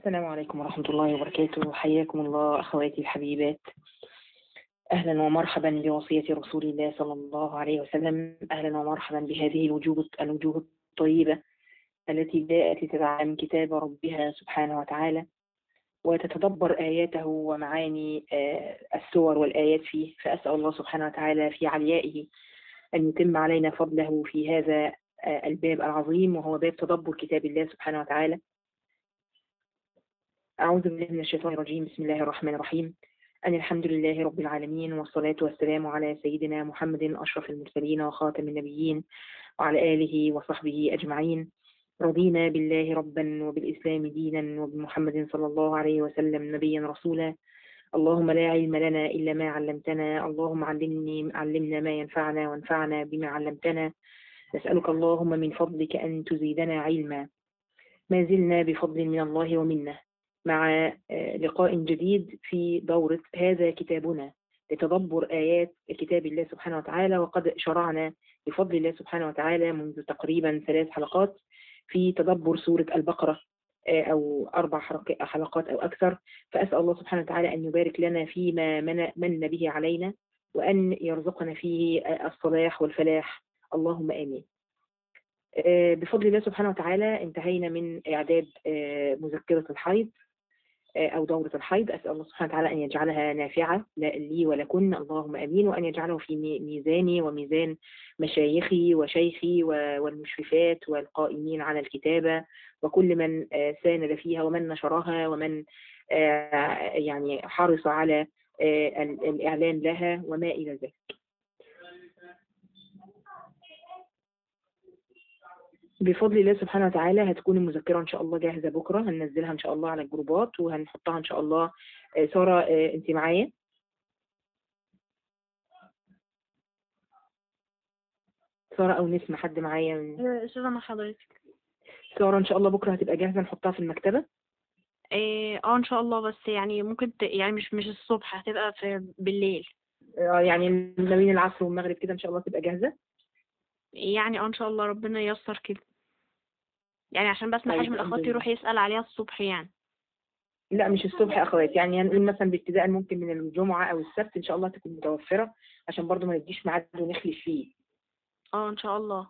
السلام عليكم ورحمة الله وبركاته حياكم الله أخواتي الحبيبات أهلا ومرحبا بوصية رسول الله صلى الله عليه وسلم أهلا ومرحبا بهذه الوجوه الوجوه الطيبة التي جاءت لتتعلم كتاب ربها سبحانه وتعالى وتتدبر آياته ومعاني آه، السور والآيات فيه فأسأل الله سبحانه وتعالى في عليائه أن يتم علينا فضله في هذا آه، الباب العظيم وهو باب تدبر كتاب الله سبحانه وتعالى أعوذ بالله من الشيطان الرجيم بسم الله الرحمن الرحيم أن الحمد لله رب العالمين والصلاة والسلام على سيدنا محمد أشرف المرسلين وخاتم النبيين وعلى آله وصحبه أجمعين رضينا بالله ربا وبالإسلام دينا وبمحمد صلى الله عليه وسلم نبيا رسولا اللهم لا علم لنا إلا ما علمتنا اللهم علمني علمنا ما ينفعنا وانفعنا بما علمتنا نسألك اللهم من فضلك أن تزيدنا علما ما زلنا بفضل من الله ومنه مع آه، لقاء جديد في دورة هذا كتابنا لتدبر آيات كتاب الله سبحانه وتعالى وقد شرعنا بفضل الله سبحانه وتعالى منذ تقريبا ثلاث حلقات في تدبر سورة البقرة آه، أو أربع حلق- حلقات أو أكثر فأسأل الله سبحانه وتعالى أن يبارك لنا فيما من من به علينا وأن يرزقنا فيه آه، الصلاح والفلاح اللهم آمين آه، بفضل الله سبحانه وتعالى انتهينا من إعداد آه، مذكرة الحيض آه، أو دورة الحيض أسأل الله سبحانه وتعالى أن يجعلها نافعة لا لي ولكن اللهم أمين وأن يجعله في مي- ميزاني وميزان مشايخي وشيخي و- والمشرفات والقائمين على الكتابة وكل من آه، ساند فيها ومن نشرها ومن آه، يعني حرص على آه، ال- الإعلان لها وما إلى ذلك بفضل الله سبحانه وتعالى هتكون المذكرة إن شاء الله جاهزة بكرة هننزلها إن شاء الله على الجروبات وهنحطها إن شاء الله آه، سارة آه، أنت معايا سارة أو نسمة حد معايا من- استاذة مع حضرتك سارة إن شاء الله بكرة هتبقى جاهزة نحطها في المكتبة إيه، اه ان شاء الله بس يعني ممكن ت... يعني مش مش الصبح هتبقى في بالليل آه، يعني ما بين العصر والمغرب كده إن شاء الله تبقى جاهزة يعني اه ان شاء الله ربنا ييسر كده يعني عشان بس ما طيب، حدش من الحمد اخواتي لله. يروح يسأل عليها الصبح يعني لا مش الصبح يا أخوات يعني هنقول مثلا ابتداء ممكن من الجمعة أو السبت إن شاء الله تكون متوفرة عشان برضو ما نديش ميعاد ونخلف فيه اه ان شاء الله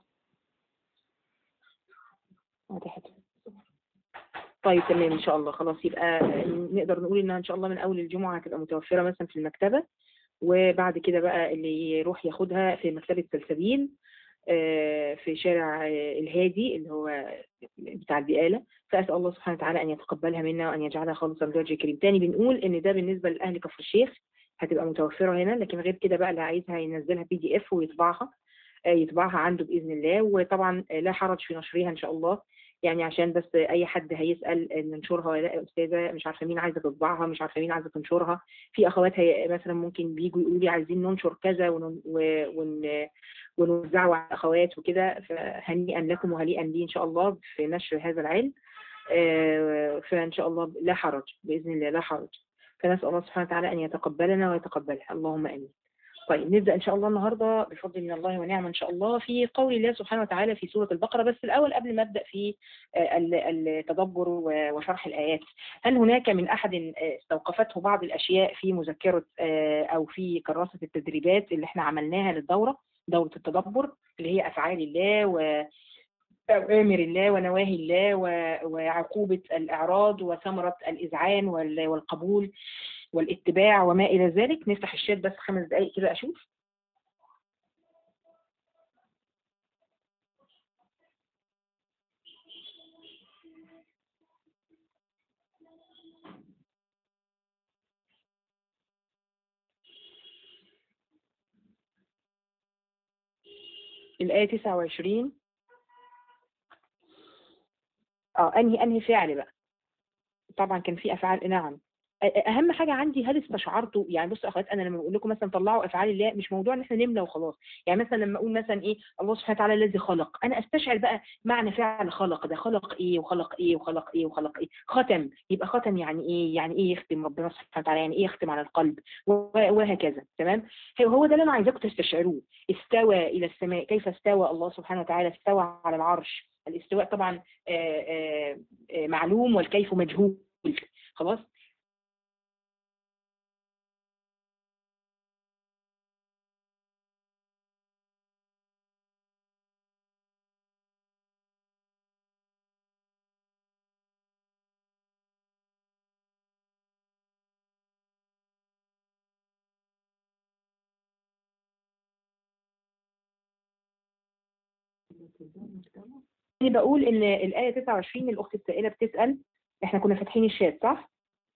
واضح كده. طيب تمام ان شاء الله خلاص يبقى نقدر نقول انها ان شاء الله من اول الجمعه هتبقى متوفره مثلا في المكتبه وبعد كده بقى اللي يروح ياخدها في مكتبه سلسبيل آه، في شارع آه، الهادي اللي هو بتاع البقاله فاسال الله سبحانه وتعالى ان يتقبلها منا وان يجعلها خالصا لوجه الكريم تاني بنقول ان ده بالنسبه لاهل كفر الشيخ هتبقى متوفره هنا لكن غير كده بقى اللي عايزها ينزلها بي دي اف ويطبعها آه، يطبعها عنده باذن الله وطبعا آه، لا حرج في نشرها ان شاء الله يعني عشان بس اي حد هيسال ان ننشرها ولا لا يا استاذه مش عارفه مين عايزه تطبعها مش عارفه مين عايزه تنشرها في اخوات هي مثلا ممكن بيجوا يقولوا لي عايزين ننشر كذا ون... و- ون... ونوزعه على الاخوات وكده فهنيئا لكم وهنيئا لي ان شاء الله في نشر هذا العلم آه، فان شاء الله لا حرج باذن الله لا حرج فنسال الله سبحانه وتعالى ان يتقبلنا ويتقبلها اللهم امين طيب نبدأ إن شاء الله النهاردة بفضل من الله ونعمة إن شاء الله في قول الله سبحانه وتعالى في سورة البقرة بس الأول قبل ما أبدأ في آه، ال- التدبر و- وشرح الآيات هل هناك من أحد آه، استوقفته بعض الأشياء في مذكرة آه، أو في كراسة التدريبات اللي احنا عملناها للدورة دورة التدبر اللي هي أفعال الله و أوامر الله ونواهي الله و- وعقوبة الإعراض وثمرة الإذعان وال- والقبول والاتباع وما إلى ذلك نفتح الشات بس خمس دقايق كده أشوف الآية 29 اه انهي انهي فعل بقى طبعا كان في افعال نعم أ- اهم حاجه عندي هل استشعرتوا يعني بصوا يا اخوات انا لما بقول لكم مثلا طلعوا افعال الله مش موضوع ان احنا نملى وخلاص يعني مثلا لما اقول مثلا ايه الله سبحانه وتعالى الذي خلق انا استشعر بقى معنى فعل خلق ده خلق ايه وخلق ايه وخلق ايه وخلق ايه ختم يبقى ختم يعني ايه يعني ايه يختم ربنا سبحانه وتعالى يعني ايه يختم على القلب و- وهكذا تمام هو هو ده اللي انا عايزاكم تستشعروه استوى الى السماء كيف استوى الله سبحانه وتعالى استوى على العرش الاستواء طبعا آه، آه، آه، معلوم والكيف مجهول خلاص أنا بقول إن الآية 29 الأخت السائلة بتسأل إحنا كنا فاتحين الشات صح؟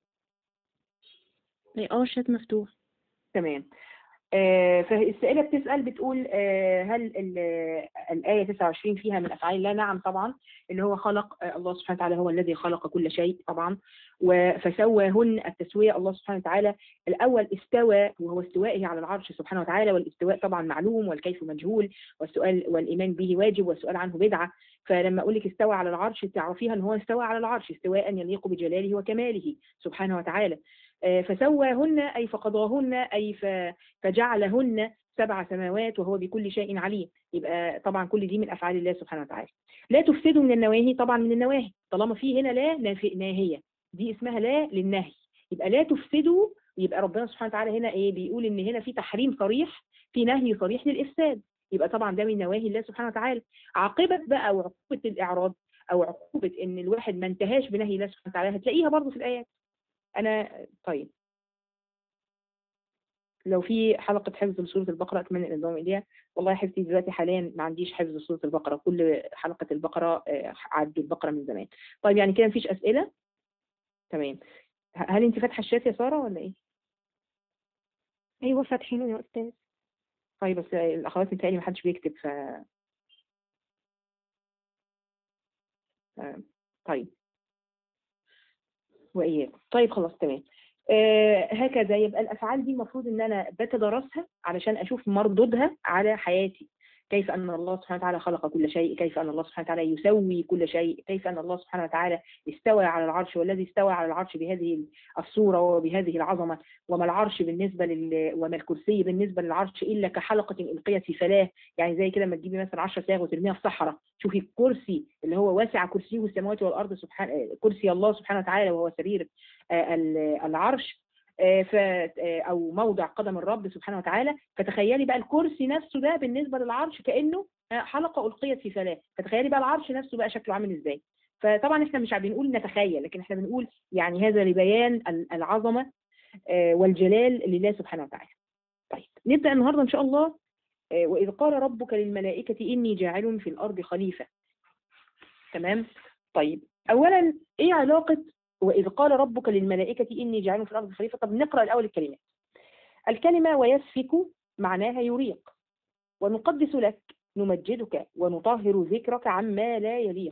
اه الشات مفتوح تمام آه، فالسائلة بتسأل بتقول آه، هل ال- الآية 29 فيها من أفعال الله؟ نعم طبعا اللي هو خلق آه، الله سبحانه وتعالى هو الذي خلق كل شيء طبعا و- فسواهن التسوية الله سبحانه وتعالى الأول استوى وهو استوائه على العرش سبحانه وتعالى والاستواء طبعا معلوم والكيف مجهول والسؤال والإيمان به واجب والسؤال عنه بدعة فلما أقول لك استوى على العرش تعرفيها أن هو استوى على العرش استواء يليق بجلاله وكماله سبحانه وتعالى آه، فسواهن أي فقضاهن أي ف- فجعلهن سبع سماوات وهو بكل شيء عليم يبقى طبعا كل دي من أفعال الله سبحانه وتعالى لا تفسدوا من النواهي طبعا من النواهي طالما في هنا لا ناف- ناهية دي اسمها لا للنهي يبقى لا تفسدوا يبقى ربنا سبحانه وتعالى هنا ايه بيقول ان هنا في تحريم صريح في نهي صريح للإفساد يبقى طبعا ده من نواهي الله سبحانه وتعالى عاقبة بقى وعقوبة الإعراض أو عقوبة إن الواحد ما انتهاش بنهي الله سبحانه وتعالى هتلاقيها برضه في الآيات أنا طيب لو في حلقة حفظ لسورة البقرة أتمنى الانضمام إليها والله يا حبيبتي دلوقتي حاليا ما عنديش حفظ سورة البقرة كل حلقة البقرة آه، عدوا البقرة من زمان طيب يعني كده مفيش أسئلة تمام ه- هل أنت فاتحة الشات يا سارة ولا إيه؟ ايوه فاتحينه يا استاذ طيب بس الأخوات متهيألي محدش بيكتب ف آه، طيب وإياكم طيب خلاص تمام آه هكذا يبقى الأفعال دي المفروض إن أنا بتدرسها علشان أشوف مردودها على حياتي كيف أن الله سبحانه وتعالى خلق كل شيء كيف أن الله سبحانه وتعالى يسوي كل شيء كيف أن الله سبحانه وتعالى استوى على العرش والذي استوى على العرش بهذه الصورة وبهذه العظمة وما العرش بالنسبة لل وما الكرسي بالنسبة للعرش إلا كحلقة ألقيت في فلاة يعني زي كده لما تجيبي مثلا 10 صاغ وترميها في صحراء شوفي الكرسي اللي هو واسع كرسيه السماوات والأرض سبحان كرسي الله سبحانه وتعالى وهو سرير آه، ال- العرش آه، ف آه، او موضع قدم الرب سبحانه وتعالى فتخيلي بقى الكرسي نفسه ده بالنسبه للعرش كانه آه، حلقه القيت في فلاه فتخيلي بقى العرش نفسه بقى شكله عامل ازاي فطبعا احنا مش بنقول نتخيل لكن احنا بنقول يعني هذا لبيان ال- العظمه آه، والجلال لله سبحانه وتعالى طيب نبدا النهارده ان شاء الله آه، واذ قال ربك للملائكه اني جاعل في الارض خليفه تمام طيب اولا ايه علاقه وإذ قال ربك للملائكة إني جاعل في الأرض خليفة طب نقرأ الأول الكلمات الكلمة ويسفك معناها يريق ونقدس لك نمجدك ونطهر ذكرك عما لا يليق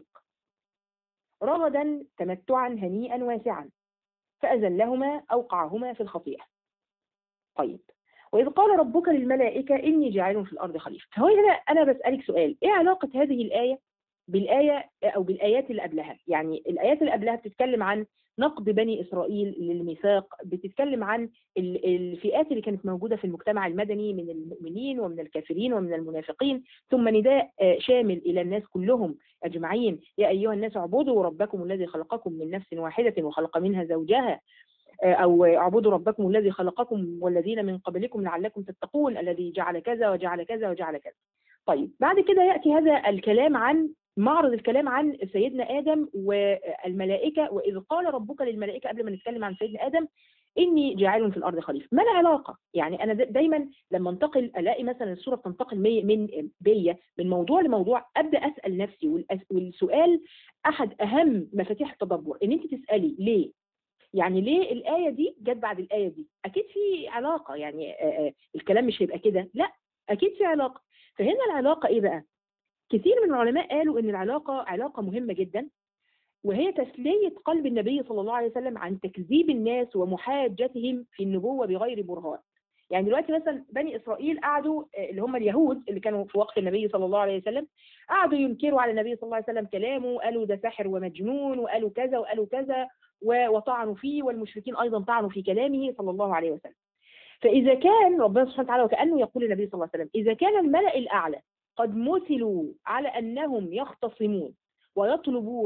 رغدا تمتعا هنيئا واسعا فأزلهما أوقعهما في الخطيئة طيب وإذ قال ربك للملائكة إني جاعل في الأرض خليفة فهو هنا أنا بسألك سؤال إيه علاقة هذه الآية بالآية أو بالآيات اللي قبلها يعني الآيات اللي قبلها بتتكلم عن نقد بني إسرائيل للميثاق بتتكلم عن ال- الفئات اللي كانت موجودة في المجتمع المدني من المؤمنين ومن الكافرين ومن المنافقين ثم نداء آه، شامل إلى الناس كلهم أجمعين يا أيها الناس اعبدوا ربكم الذي خلقكم من نفس واحدة وخلق منها زوجها آه، أو اعبدوا ربكم الذي خلقكم والذين من قبلكم لعلكم تتقون الذي جعل كذا وجعل كذا وجعل كذا طيب بعد كده يأتي هذا الكلام عن معرض الكلام عن سيدنا آدم والملائكة وإذ قال ربك للملائكة قبل ما نتكلم عن سيدنا آدم إني جاعل في الأرض خليفة ما العلاقة؟ يعني أنا دا- دايما لما انتقل ألاقي مثلا الصورة بتنتقل مي- من بيا من موضوع لموضوع أبدأ أسأل نفسي والأس- والسؤال أحد أهم مفاتيح التدبر إن أنت تسألي ليه؟ يعني ليه الآية دي جت بعد الآية دي؟ أكيد في علاقة يعني آه، آه، الكلام مش هيبقى كده لا أكيد في علاقة فهنا العلاقة إيه بقى؟ كثير من العلماء قالوا ان العلاقه علاقه مهمه جدا وهي تسليه قلب النبي صلى الله عليه وسلم عن تكذيب الناس ومحاجتهم في النبوه بغير برهان. يعني دلوقتي مثلا بني اسرائيل قعدوا آه، اللي هم اليهود اللي كانوا في وقت النبي صلى الله عليه وسلم قعدوا ينكروا على النبي صلى الله عليه وسلم كلامه قالوا ده ساحر ومجنون وقالوا كذا وقالوا كذا و- وطعنوا فيه والمشركين ايضا طعنوا في كلامه صلى الله عليه وسلم. فاذا كان ربنا سبحانه وتعالى وكانه يقول النبي صلى الله عليه وسلم اذا كان الملا الاعلى قد مثلوا على أنهم يختصمون ويطلبون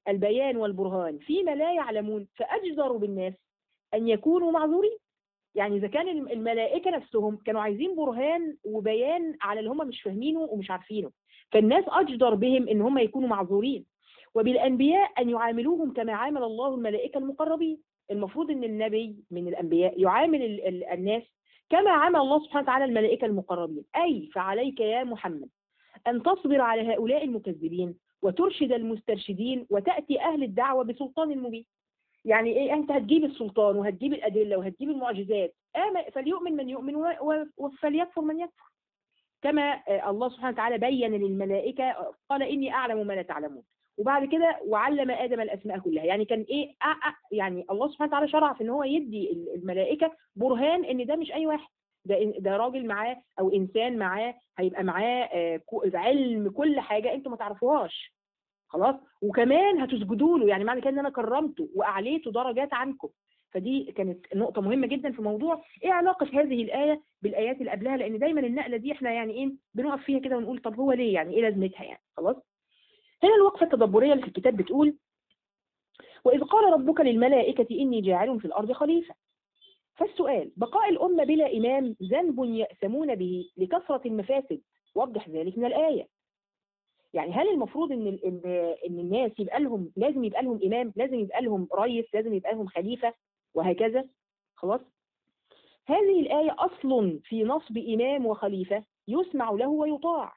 البيان والبرهان فيما لا يعلمون فأجدر بالناس أن يكونوا معذورين يعني إذا كان الم- الملائكة نفسهم كانوا عايزين برهان وبيان على اللي هم مش فاهمينه ومش عارفينه فالناس أجدر بهم إن هم يكونوا معذورين وبالأنبياء أن يعاملوهم كما عامل الله الملائكة المقربين المفروض إن النبي من الأنبياء يعامل ال- ال- الناس كما عامل الله سبحانه وتعالى الملائكة المقربين أي فعليك يا محمد أن تصبر على هؤلاء المكذبين وترشد المسترشدين وتأتي أهل الدعوة بسلطان مبين يعني إيه أنت هتجيب السلطان وهتجيب الأدلة وهتجيب المعجزات آمن فليؤمن من يؤمن و- و- فليكفر من يكفر كما آه، الله سبحانه وتعالى بين للملائكة آه، قال إني أعلم ما لا تعلمون وبعد كده وعلم آدم الأسماء كلها يعني كان إيه أ- أ- يعني الله سبحانه وتعالى شرع في إن هو يدي ال- الملائكة برهان إن ده مش أي واحد ده إن- ده راجل معاه أو إنسان معاه هيبقى معاه آه، كو- علم كل حاجة أنتوا ما تعرفوهاش خلاص وكمان هتسجدوا له يعني معنى كده ان انا كرمته واعليته درجات عنكم فدي كانت نقطة مهمة جدا في موضوع ايه علاقة هذه الآية بالآيات اللي قبلها لأن دايما النقلة دي احنا يعني ايه بنقف فيها كده ونقول طب هو ليه يعني ايه لازمتها يعني خلاص هنا الوقفة التدبرية اللي في الكتاب بتقول وإذ قال ربك للملائكة إني جاعل في الأرض خليفة فالسؤال بقاء الأمة بلا إمام ذنب يأسمون به لكثرة المفاسد وضح ذلك من الآية يعني هل المفروض ان ال- ان ان الناس يبقى لهم لازم يبقى لهم امام لازم يبقى لهم رئيس لازم يبقى لهم خليفه وهكذا خلاص هذه الايه اصل في نصب امام وخليفه يسمع له ويطاع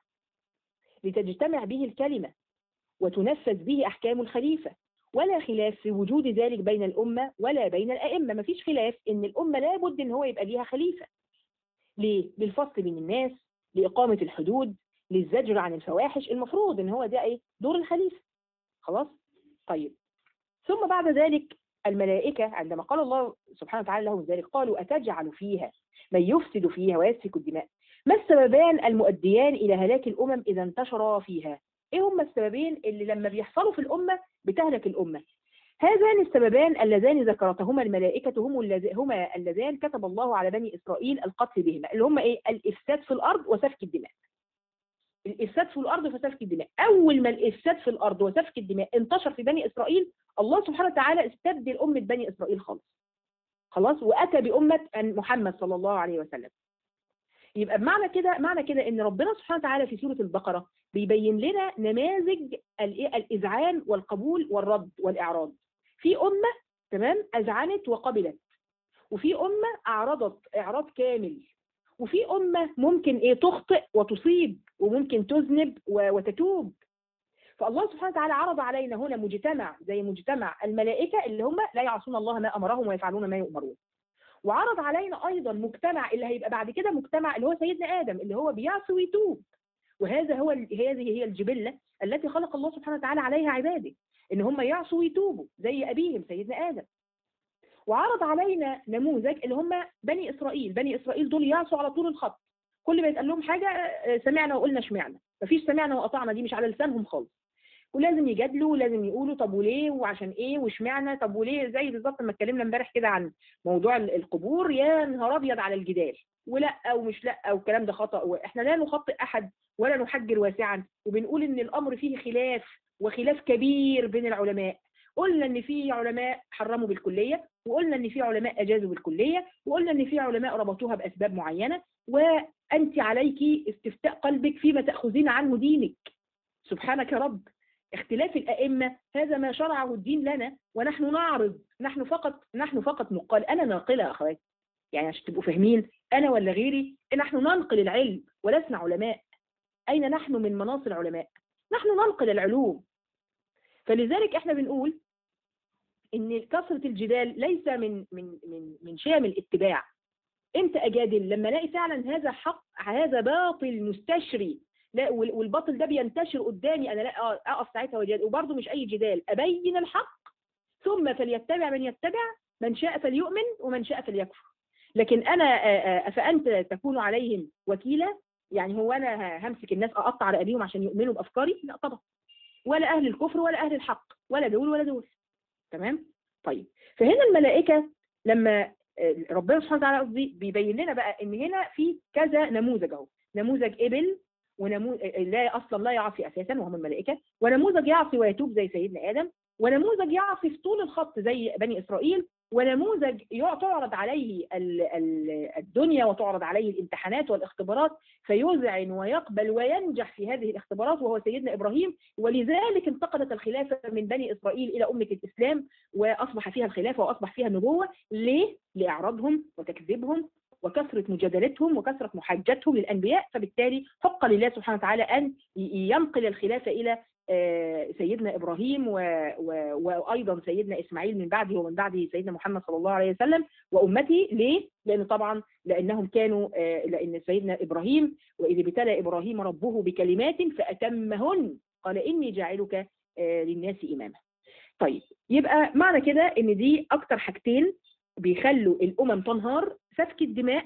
لتجتمع به الكلمه وتنفذ به احكام الخليفه ولا خلاف في وجود ذلك بين الامه ولا بين الائمه مفيش خلاف ان الامه لابد ان هو يبقى ليها خليفه ليه للفصل بين الناس لاقامه الحدود للزجر عن الفواحش المفروض ان هو ده ايه دور الخليفه خلاص طيب ثم بعد ذلك الملائكة عندما قال الله سبحانه وتعالى لهم ذلك قالوا أتجعل فيها من يفسد فيها ويسفك الدماء ما السببان المؤديان إلى هلاك الأمم إذا انتشرا فيها إيه هما السببين اللي لما بيحصلوا في الأمة بتهلك الأمة هذان السببان اللذان ذكرتهما الملائكة هم اللذ- هما اللذان كتب الله على بني إسرائيل القتل بهما اللي هما إيه الإفساد في الأرض وسفك الدماء الإفساد في الأرض وسفك الدماء أول ما الإفساد في الأرض وسفك الدماء انتشر في بني إسرائيل الله سبحانه وتعالى استبدل أمة بني إسرائيل خالص خلاص وأتى بأمة محمد صلى الله عليه وسلم يبقى بمعنى كده معنى كده ان ربنا سبحانه وتعالى في سوره البقره بيبين لنا نماذج الايه الاذعان والقبول والرد والاعراض في امه تمام اذعنت وقبلت وفي امه اعرضت اعراض كامل وفي امه ممكن ايه تخطئ وتصيب وممكن تذنب و- وتتوب فالله سبحانه وتعالى عرض علينا هنا مجتمع زي مجتمع الملائكه اللي هم لا يعصون الله ما امرهم ويفعلون ما يؤمرون وعرض علينا ايضا مجتمع اللي هيبقى بعد كده مجتمع اللي هو سيدنا ادم اللي هو بيعصي ويتوب وهذا هو ال- هذه هي الجبله التي خلق الله سبحانه وتعالى عليها عباده ان هم يعصوا ويتوبوا زي ابيهم سيدنا ادم وعرض علينا نموذج اللي هم بني اسرائيل بني اسرائيل دول يعصوا على طول الخط كل ما يتقال لهم حاجه آه، سمعنا وقلنا شمعنا مفيش سمعنا وقطعنا دي مش على لسانهم خالص ولازم يجادلوا ولازم يقولوا طب وليه وعشان ايه واشمعنى طب وليه زي بالظبط لما اتكلمنا امبارح كده عن موضوع ال- القبور يا نهار ابيض على الجدال ولا ومش لا والكلام ده خطا واحنا لا نخطئ احد ولا نحجر واسعا وبنقول ان الامر فيه خلاف وخلاف كبير بين العلماء قلنا ان في علماء حرموا بالكليه وقلنا ان في علماء اجازوا بالكليه وقلنا ان في علماء ربطوها باسباب معينه وانت عليك استفتاء قلبك فيما تاخذين عنه دينك سبحانك يا رب اختلاف الائمه هذا ما شرعه الدين لنا ونحن نعرض نحن فقط نحن فقط نقال انا ناقله يا اخواتي يعني عشان تبقوا فاهمين انا ولا غيري نحن ننقل العلم ولسنا علماء اين نحن من مناص العلماء نحن ننقل العلوم فلذلك احنا بنقول ان كثره الجدال ليس من من من من شيم الاتباع امتى اجادل لما الاقي فعلا هذا حق هذا باطل مستشري لا وال- والباطل ده بينتشر قدامي انا لا أ- اقف ساعتها وجادل وبرضه مش اي جدال ابين الحق ثم فليتبع من يتبع من شاء فليؤمن ومن شاء فليكفر لكن انا آه، آه، فانت تكون عليهم وكيلا يعني هو انا ه- همسك الناس اقطع رقابيهم عشان يؤمنوا بافكاري لا طبعا ولا اهل الكفر ولا اهل الحق ولا دول ولا دول تمام طيب فهنا الملائكه لما آه، ربنا سبحانه وتعالى قصدي بيبين لنا بقى ان هنا في كذا نموذج اهو نموذج ابل ونموذج لا اصلا لا يعصي اساسا وهم الملائكه ونموذج يعصي ويتوب زي سيدنا ادم ونموذج يعصف طول الخط زي بني إسرائيل ونموذج يع- تعرض عليه ال- ال- الدنيا وتعرض عليه الامتحانات والاختبارات فيذعن ويقبل وينجح في هذه الاختبارات وهو سيدنا إبراهيم ولذلك انتقلت الخلافة من بني إسرائيل إلى أمة الإسلام وأصبح فيها الخلافة وأصبح فيها النبوة ليه؟ لإعراضهم وتكذيبهم وكثرة مجادلتهم وكثرة محاجتهم للأنبياء فبالتالي حق لله سبحانه وتعالى أن ي- ينقل الخلافة إلى آه، سيدنا إبراهيم و... و... وأيضا سيدنا إسماعيل من بعده ومن بعده سيدنا محمد صلى الله عليه وسلم وأمته ليه؟ لأن طبعا لأنهم كانوا آه، لأن سيدنا إبراهيم وإذ ابتلى إبراهيم ربه بكلمات فأتمهن قال إني جاعلك آه، للناس إماما طيب يبقى معنى كده إن دي أكتر حاجتين بيخلوا الأمم تنهار سفك الدماء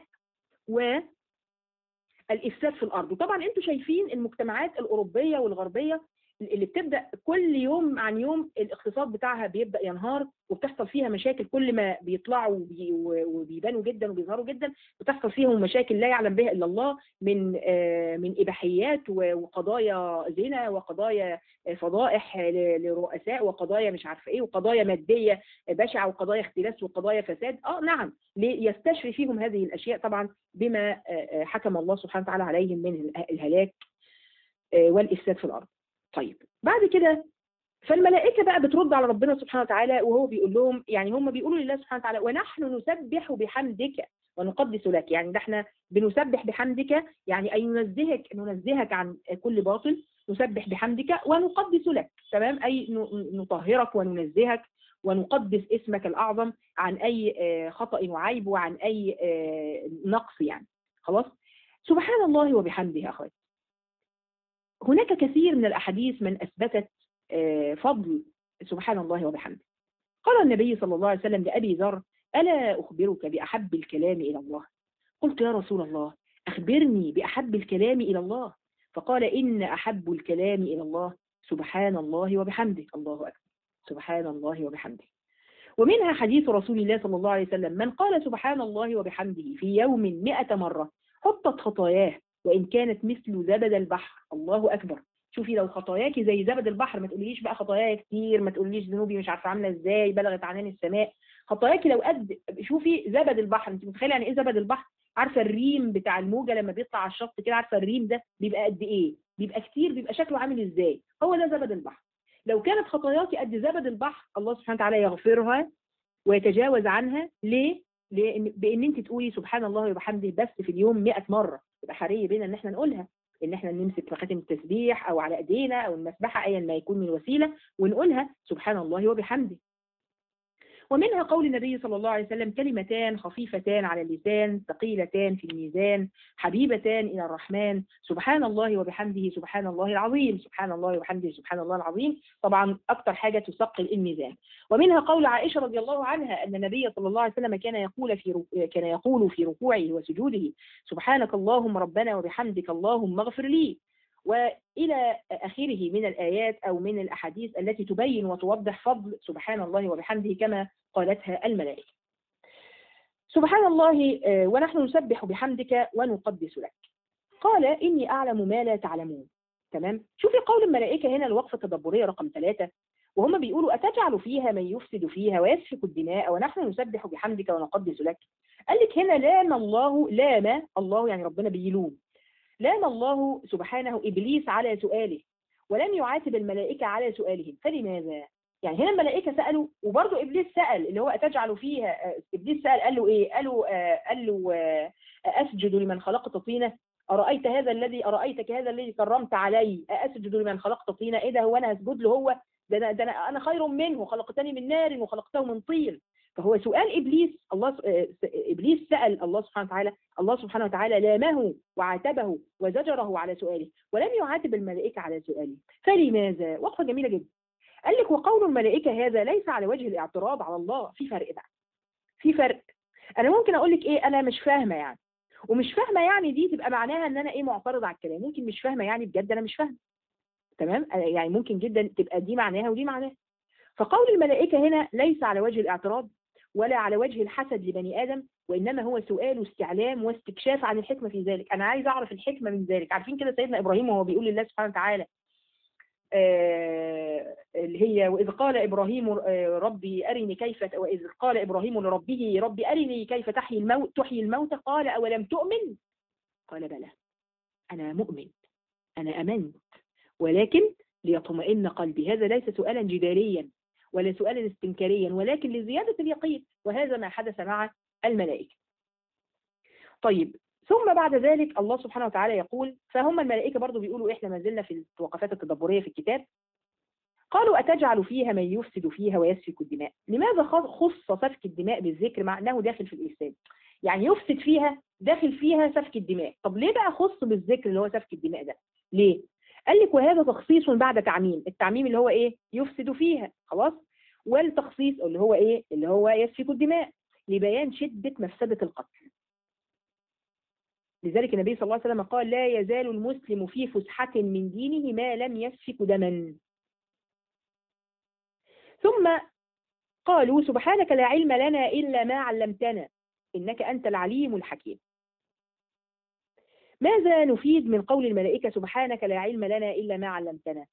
والإفساد في الأرض وطبعا أنتوا شايفين المجتمعات الأوروبية والغربية اللي بتبدا كل يوم عن يوم الاقتصاد بتاعها بيبدا ينهار وبتحصل فيها مشاكل كل ما بيطلعوا وبي- وبيبانوا جدا وبيظهروا جدا بتحصل فيهم مشاكل لا يعلم بها الا الله من آه، من اباحيات و- وقضايا زنا وقضايا آه، فضائح ل- لرؤساء وقضايا مش عارفه ايه وقضايا ماديه بشعه وقضايا اختلاس وقضايا فساد اه نعم ليستشفي فيهم هذه الاشياء طبعا بما آه، آه، حكم الله سبحانه وتعالى عليهم من اله- الهلاك آه، والافساد في الارض طيب بعد كده فالملائكه بقى بترد على ربنا سبحانه وتعالى وهو بيقول لهم يعني هم بيقولوا لله سبحانه وتعالى ونحن نسبح بحمدك ونقدس لك يعني ده احنا بنسبح بحمدك يعني اي ننزهك ننزهك عن كل باطل نسبح بحمدك ونقدس لك تمام اي ن- نطهرك وننزهك ونقدس اسمك الاعظم عن اي آه، خطا وعيب وعن اي آه، نقص يعني خلاص سبحان الله وبحمده يا اخواتي هناك كثير من الأحاديث من أثبتت آه، فضل سبحان الله وبحمده قال النبي صلى الله عليه وسلم لأبي ذر ألا أخبرك بأحب الكلام إلى الله قلت يا رسول الله أخبرني بأحب الكلام إلى الله فقال إن أحب الكلام إلى الله سبحان الله وبحمده الله أكبر سبحان الله وبحمده ومنها حديث رسول الله صلى الله عليه وسلم من قال سبحان الله وبحمده في يوم مئة مرة حطت خطاياه وإن كانت مثل زبد البحر الله أكبر شوفي لو خطاياكي زي زبد البحر ما تقوليش بقى خطاياي كتير ما تقوليش ذنوبي مش عارفه عامله ازاي بلغت عنان السماء خطاياكي لو قد شوفي زبد البحر انت متخيله يعني ايه زبد البحر عارفه الريم بتاع الموجه لما بيطلع على الشط كده عارفه الريم ده بيبقى قد ايه بيبقى كتير بيبقى شكله عامل ازاي هو ده زبد البحر لو كانت خطاياكي قد زبد البحر الله سبحانه وتعالى يغفرها ويتجاوز عنها ليه لان بان انت تقولي سبحان الله وبحمده بس في اليوم 100 مره يبقى حري بينا ان احنا نقولها ان احنا نمسك مخاتم التسبيح او على ايدينا او المسبحه ايا ما يكون من وسيله ونقولها سبحان الله وبحمده ومنها قول النبي صلى الله عليه وسلم كلمتان خفيفتان على اللسان ثقيلتان في الميزان حبيبتان إلى الرحمن سبحان الله وبحمده سبحان الله العظيم سبحان الله وبحمده سبحان الله العظيم طبعا أكثر حاجة تثقل الميزان ومنها قول عائشة رضي الله عنها أن النبي صلى الله عليه وسلم كان يقول في رو... كان يقول في ركوعه وسجوده سبحانك اللهم ربنا وبحمدك اللهم اغفر لي وإلى آخره من الآيات أو من الأحاديث التي تبين وتوضح فضل سبحان الله وبحمده كما قالتها الملائكة سبحان الله آه، ونحن نسبح بحمدك ونقدس لك قال إني أعلم ما لا تعلمون تمام شوفي قول الملائكة هنا الوقفة التدبرية رقم ثلاثة وهم بيقولوا أتجعل فيها من يفسد فيها ويسفك الدماء ونحن نسبح بحمدك ونقدس لك قال لك هنا لام الله لام الله يعني ربنا بيلوم لام الله سبحانه إبليس على سؤاله ولم يعاتب الملائكة على سؤالهم فلماذا؟ يعني هنا الملائكة سألوا وبرضه إبليس سأل اللي هو أتجعل فيها آه، إبليس سأل قال له إيه؟ قالوا آه، قال له آه، أسجد لمن خلقت طينة أرأيت هذا الذي أرأيتك هذا الذي كرمت علي أسجد لمن خلقت طينة إيه ده هو أنا هسجد له هو ده أنا, ده أنا, أنا خير منه خلقتني من نار وخلقته من طين فهو سؤال إبليس الله س- آه، س- إبليس سأل الله سبحانه وتعالى الله سبحانه وتعالى لامه وعاتبه وزجره على سؤاله ولم يعاتب الملائكة على سؤاله فلماذا؟ وقفة جميلة جدا قال لك وقول الملائكة هذا ليس على وجه الاعتراض على الله في فرق بقى في فرق انا ممكن اقول لك ايه انا مش فاهمه يعني ومش فاهمه يعني دي تبقى معناها ان انا ايه معترض على الكلام ممكن مش فاهمه يعني بجد انا مش فاهمه تمام أنا يعني ممكن جدا تبقى دي معناها ودي معناها فقول الملائكه هنا ليس على وجه الاعتراض ولا على وجه الحسد لبني ادم وانما هو سؤال واستعلام واستكشاف عن الحكمه في ذلك انا عايز اعرف الحكمه من ذلك عارفين كده سيدنا ابراهيم وهو بيقول لله سبحانه وتعالى آه، اللي هي وإذ قال إبراهيم آه، ربي أرني كيف وإذ قال إبراهيم لربه ربي أرني كيف تحيي الموت تحيي الموت قال أولم تؤمن قال بلى أنا مؤمن أنا أمنت ولكن ليطمئن قلبي هذا ليس سؤالا جداريا ولا سؤالا استنكاريا ولكن لزيادة اليقين وهذا ما حدث مع الملائكة طيب ثم بعد ذلك الله سبحانه وتعالى يقول فهم الملائكة برضو بيقولوا إحنا ما زلنا في الوقفات التدبرية في الكتاب قالوا أتجعل فيها من يفسد فيها ويسفك الدماء لماذا خ- خص سفك الدماء بالذكر مع أنه داخل في الإفساد يعني يفسد فيها داخل فيها سفك الدماء طب ليه بقى خص بالذكر اللي هو سفك الدماء ده ليه قال لك وهذا تخصيص بعد تعميم التعميم اللي هو ايه يفسد فيها خلاص والتخصيص اللي هو ايه اللي هو يسفك الدماء لبيان شدة مفسدة القتل لذلك النبي صلى الله عليه وسلم قال لا يزال المسلم في فسحة من دينه ما لم يسفك دما ثم قالوا سبحانك لا علم لنا إلا ما علمتنا إنك أنت العليم الحكيم ماذا نفيد من قول الملائكة سبحانك لا علم لنا إلا ما علمتنا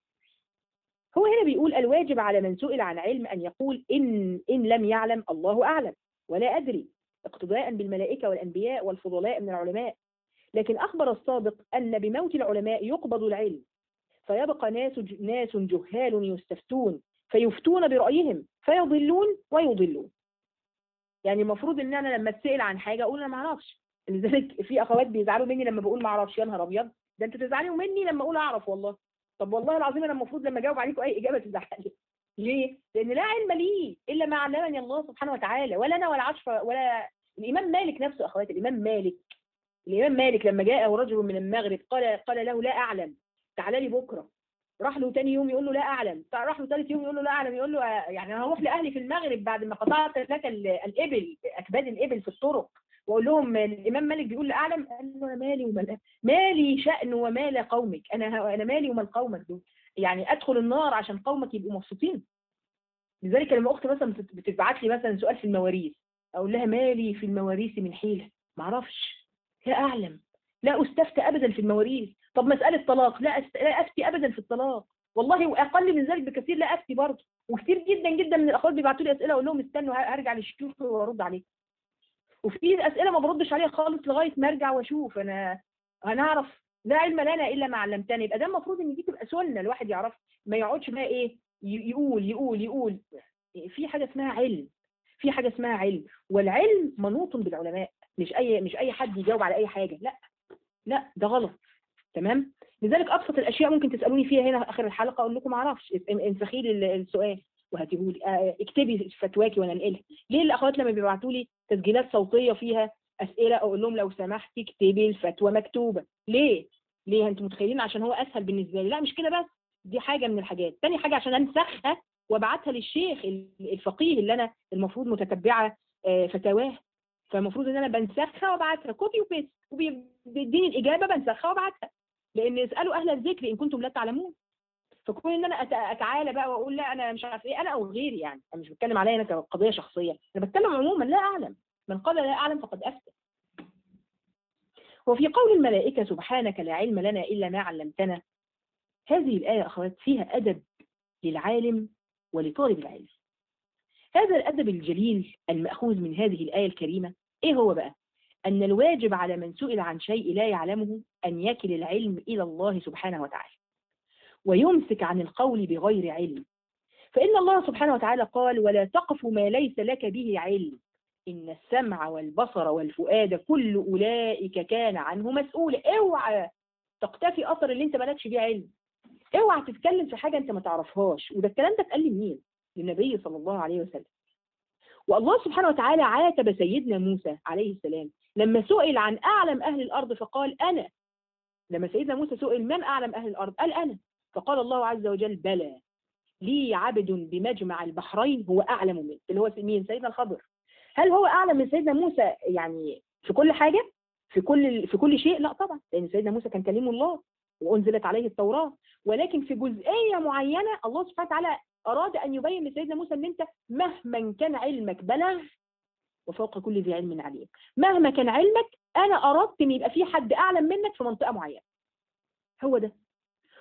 هو هنا بيقول الواجب على من سئل عن علم أن يقول إن, إن لم يعلم الله أعلم ولا أدري اقتداء بالملائكة والأنبياء والفضلاء من العلماء لكن أخبر الصادق أن بموت العلماء يقبض العلم فيبقى ناس ناس جهال يستفتون فيفتون برأيهم فيضلون ويضلون يعني المفروض ان انا لما اتسال عن حاجه اقول انا ما اعرفش لذلك في اخوات بيزعلوا مني لما بقول ما اعرفش يا نهار ابيض ده انتوا تزعلوا مني لما اقول اعرف والله طب والله العظيم انا المفروض لما اجاوب عليكم اي اجابه تزعلني ليه؟ لان لا علم لي الا ما علمني الله سبحانه وتعالى ولا انا ولا عشف ولا الامام مالك نفسه اخواتي الامام مالك الامام مالك لما جاءه رجل من المغرب قال قال له لا اعلم تعالى لي بكره راح له تاني يوم يقول له لا اعلم راح له ثالث يوم يقول له لا اعلم يقول له آه، يعني انا هروح لاهلي في المغرب بعد ما قطعت لك ال- الابل اكباد الابل في الطرق واقول لهم الامام مالك بيقول لا اعلم قال له انا مالي ومال مالي شأن ومال قومك انا انا مالي ومال قومك دول يعني ادخل النار عشان قومك يبقوا مبسوطين لذلك لما اختي مثلا بتت- بتبعت لي مثلا سؤال في المواريث اقول لها مالي في المواريث من حيله ما اعرفش لا اعلم لا استفتى ابدا في المواريث طب مساله طلاق لا أست... لا افتي ابدا في الطلاق والله واقل من ذلك بكثير لا افتي برضه وكثير جدا جدا من الاخوات بيبعتوا لي اسئله اقول لهم استنوا ه- هرجع للشيوخ وارد عليكم وفي اسئله ما بردش عليها خالص لغايه ما ارجع واشوف انا هنعرف لا علم لنا الا ما علمتنا يبقى ده المفروض ان دي تبقى سنه الواحد يعرف ما يقعدش بقى ايه ي- يقول يقول يقول في حاجه اسمها علم في حاجه اسمها علم والعلم منوط بالعلماء مش اي مش اي حد يجاوب على اي حاجه لا لا ده غلط تمام لذلك ابسط الاشياء ممكن تسالوني فيها هنا في اخر الحلقه اقول لكم ما اعرفش انفخي لي السؤال وهاتيهولي آه، اكتبي فتواكي وانا انقلها ليه الاخوات لما بيبعتوا لي تسجيلات صوتيه فيها اسئله اقول لهم لو سمحتي اكتبي الفتوى مكتوبه ليه ليه انتوا متخيلين عشان هو اسهل بالنسبه لي لا مش كده بس دي حاجه من الحاجات تاني حاجه عشان انسخها وابعتها للشيخ الفقيه اللي انا المفروض متتبعه آه، فتاواه فالمفروض ان انا بنسخها وابعتها كوبي وبيست وبيديني الاجابه بنسخها وابعتها لان اسالوا اهل الذكر ان كنتم لا تعلمون فكون ان انا أت- اتعالى بقى واقول لا انا مش عارف ايه انا او غيري يعني انا مش بتكلم عليا انا كقضيه شخصيه انا بتكلم عموما لا اعلم من قال لا اعلم فقد افتى وفي قول الملائكه سبحانك لا علم لنا الا ما علمتنا هذه الايه اخوات فيها ادب للعالم ولطالب العلم هذا الادب الجليل الماخوذ من هذه الايه الكريمه ايه هو بقى ان الواجب على من سئل عن شيء لا يعلمه ان يكل العلم الى الله سبحانه وتعالى ويمسك عن القول بغير علم فإن الله سبحانه وتعالى قال ولا تقف ما ليس لك به علم إن السمع والبصر والفؤاد كل أولئك كان عنه مسؤولا اوعى تقتفي أثر اللي انت مالكش بيه علم اوعى تتكلم في حاجة انت ما تعرفهاش وده الكلام ده اتقال لمين للنبي صلى الله عليه وسلم والله سبحانه وتعالى عاتب سيدنا موسى عليه السلام لما سئل عن أعلم أهل الأرض فقال أنا لما سيدنا موسى سئل من أعلم أهل الأرض قال أنا فقال الله عز وجل بلى لي عبد بمجمع البحرين هو أعلم منه اللي هو مين سيدنا الخضر هل هو أعلم من سيدنا موسى يعني في كل حاجة في كل في كل شيء لا طبعا لأن سيدنا موسى كان كليم الله وأنزلت عليه التوراة ولكن في جزئية معينة الله سبحانه وتعالى أراد أن يبين لسيدنا موسى أن أنت مهما كان علمك بلغ وفوق كل ذي علم عليم مهما كان علمك أنا أردت أن يبقى في حد أعلم منك في منطقة معينة هو ده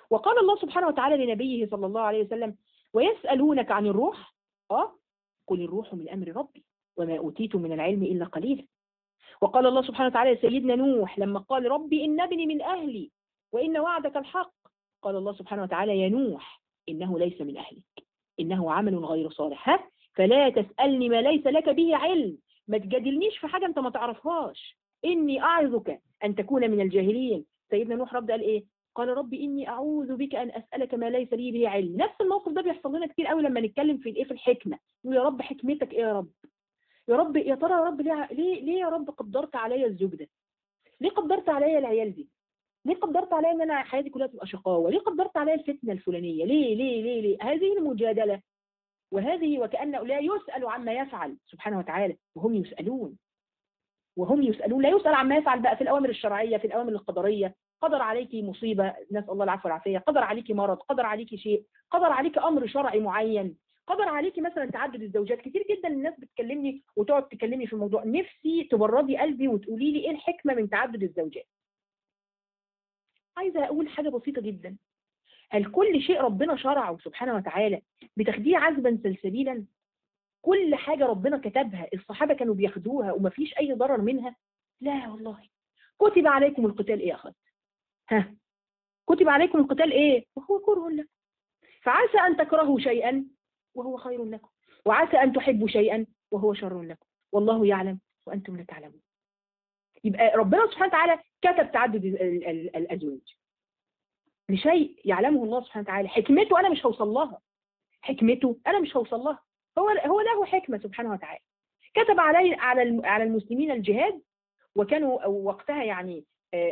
وقال الله سبحانه وتعالى لنبيه صلى الله عليه وسلم ويسألونك عن الروح اه قل الروح من أمر ربي وما أوتيتم من العلم إلا قليلا وقال الله سبحانه وتعالى لسيدنا نوح لما قال ربي إن ابني من أهلي وإن وعدك الحق قال الله سبحانه وتعالى يا نوح إنه ليس من أهلك إنه عمل غير صالح ها فلا تسألني ما ليس لك به علم ما تجادلنيش في حاجة أنت ما تعرفهاش إني أعظك أن تكون من الجاهلين سيدنا نوح رب قال إيه قال ربي إني أعوذ بك أن أسألك ما ليس لي به علم نفس الموقف ده بيحصل لنا كتير قوي لما نتكلم في الإيه في الحكمة نقول يا رب حكمتك إيه يا رب يا رب يا ترى يا رب ليه ليه, ليه يا رب قدرت عليا الزوج ده ليه قدرت عليا العيال دي ليه قدرت عليا ان انا حياتي كلها تبقى شقاوه ليه قدرت عليا الفتنه الفلانيه ليه ليه ليه ليه هذه المجادله وهذه وكأنه لا يسأل عما يفعل سبحانه وتعالى وهم يسألون وهم يسألون لا يسأل عما يفعل بقى في الأوامر الشرعية في الأوامر القدرية قدر عليك مصيبة نسأل الله العفو والعافية قدر عليك مرض قدر عليك شيء قدر عليك أمر شرعي معين قدر عليك مثلا تعدد الزوجات كتير جدا الناس بتكلمني وتقعد تكلمني في الموضوع نفسي تبردي قلبي وتقولي لي ايه الحكمة من تعدد الزوجات عايزة أقول حاجة بسيطة جدا هل كل شيء ربنا شرعه سبحانه وتعالى بتاخديه عذبا سلسبيلا كل حاجة ربنا كتبها الصحابة كانوا بياخدوها ومفيش أي ضرر منها لا والله كتب عليكم القتال إيه يا أخذ ها كتب عليكم القتال إيه وهو كره لكم فعسى أن تكرهوا شيئا وهو خير لكم وعسى أن تحبوا شيئا وهو شر لكم والله يعلم وأنتم لا تعلمون يبقى ربنا سبحانه وتعالى كتب تعدد الأزواج لشيء يعلمه الله سبحانه وتعالى حكمته أنا مش هوصل لها حكمته أنا مش هوصل لها هو هو له حكمة سبحانه وتعالى كتب علي على على المسلمين الجهاد وكانوا وقتها يعني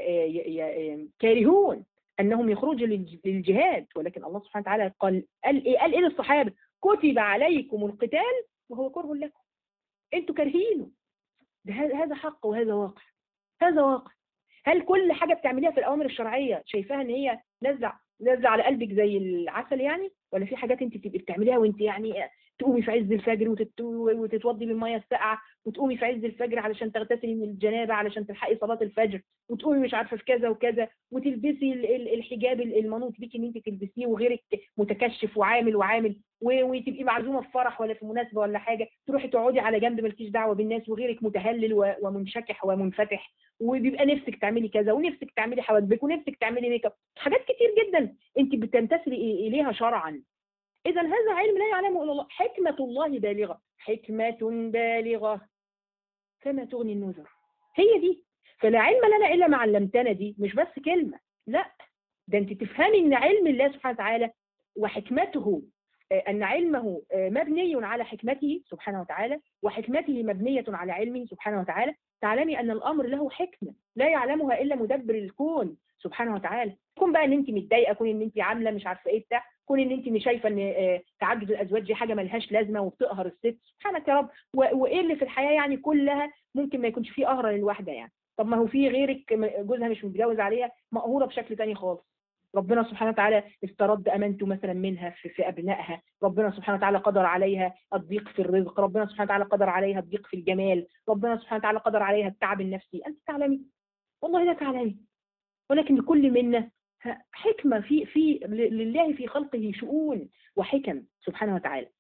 كارهون أنهم يخرجوا للجهاد ولكن الله سبحانه وتعالى قال قال إيه قال إيه للصحابة كتب عليكم القتال وهو كره لكم أنتوا كارهينه ده هذا حق وهذا واقع هذا واقع هل كل حاجة بتعمليها في الأوامر الشرعية شايفاها إن هي نزع نزع على قلبك زي العسل يعني ولا في حاجات انت بتبقي بتعمليها وانت يعني تقومي في عز الفجر وتتوضي بالميه الساقعه وتقومي في عز الفجر علشان تغتسلي من الجنابه علشان تلحقي صلاه الفجر وتقومي مش عارفه في كذا وكذا وتلبسي الحجاب المنوط بيك ان انت تلبسيه وغيرك متكشف وعامل وعامل وتبقي معزومه في فرح ولا في مناسبه ولا حاجه تروحي تقعدي على جنب مالكيش دعوه بالناس وغيرك متهلل ومنشكح ومنفتح وبيبقى نفسك تعملي كذا ونفسك تعملي حواجبك ونفسك تعملي ميك اب حاجات كتير جدا انت بتنتسبي اليها شرعا اذا هذا علم لا يعلمه الا الله حكمه الله بالغه حكمه بالغه فما تغني النذر هي دي فلا علم لنا الا ما علمتنا دي مش بس كلمه لا ده انت تفهمي ان علم الله سبحانه وتعالى وحكمته أن علمه مبني على حكمته سبحانه وتعالى وحكمته مبنية على علمه سبحانه وتعالى تعلمي أن الأمر له حكمة لا يعلمها إلا مدبر الكون سبحانه وتعالى كون بقى ان انت متضايقه كون ان انت عامله مش عارفه ايه بتاع كون ان انت مش شايفه ان تعدد الازواج دي حاجه ملهاش لازمه وبتقهر الست سبحانك يا رب وايه اللي في الحياه يعني كلها ممكن ما يكونش فيه قهر للواحده يعني طب ما هو في غيرك جوزها مش متجوز عليها مقهوره بشكل تاني خالص ربنا سبحانه وتعالى استرد امانته مثلا منها في, في ابنائها ربنا سبحانه وتعالى قدر عليها الضيق في الرزق ربنا سبحانه وتعالى قدر عليها الضيق في الجمال ربنا سبحانه وتعالى قدر عليها التعب النفسي انت تعلمي والله لا تعلمي ولكن لكل منا حكمة في في لله في خلقه شؤون وحكم سبحانه وتعالى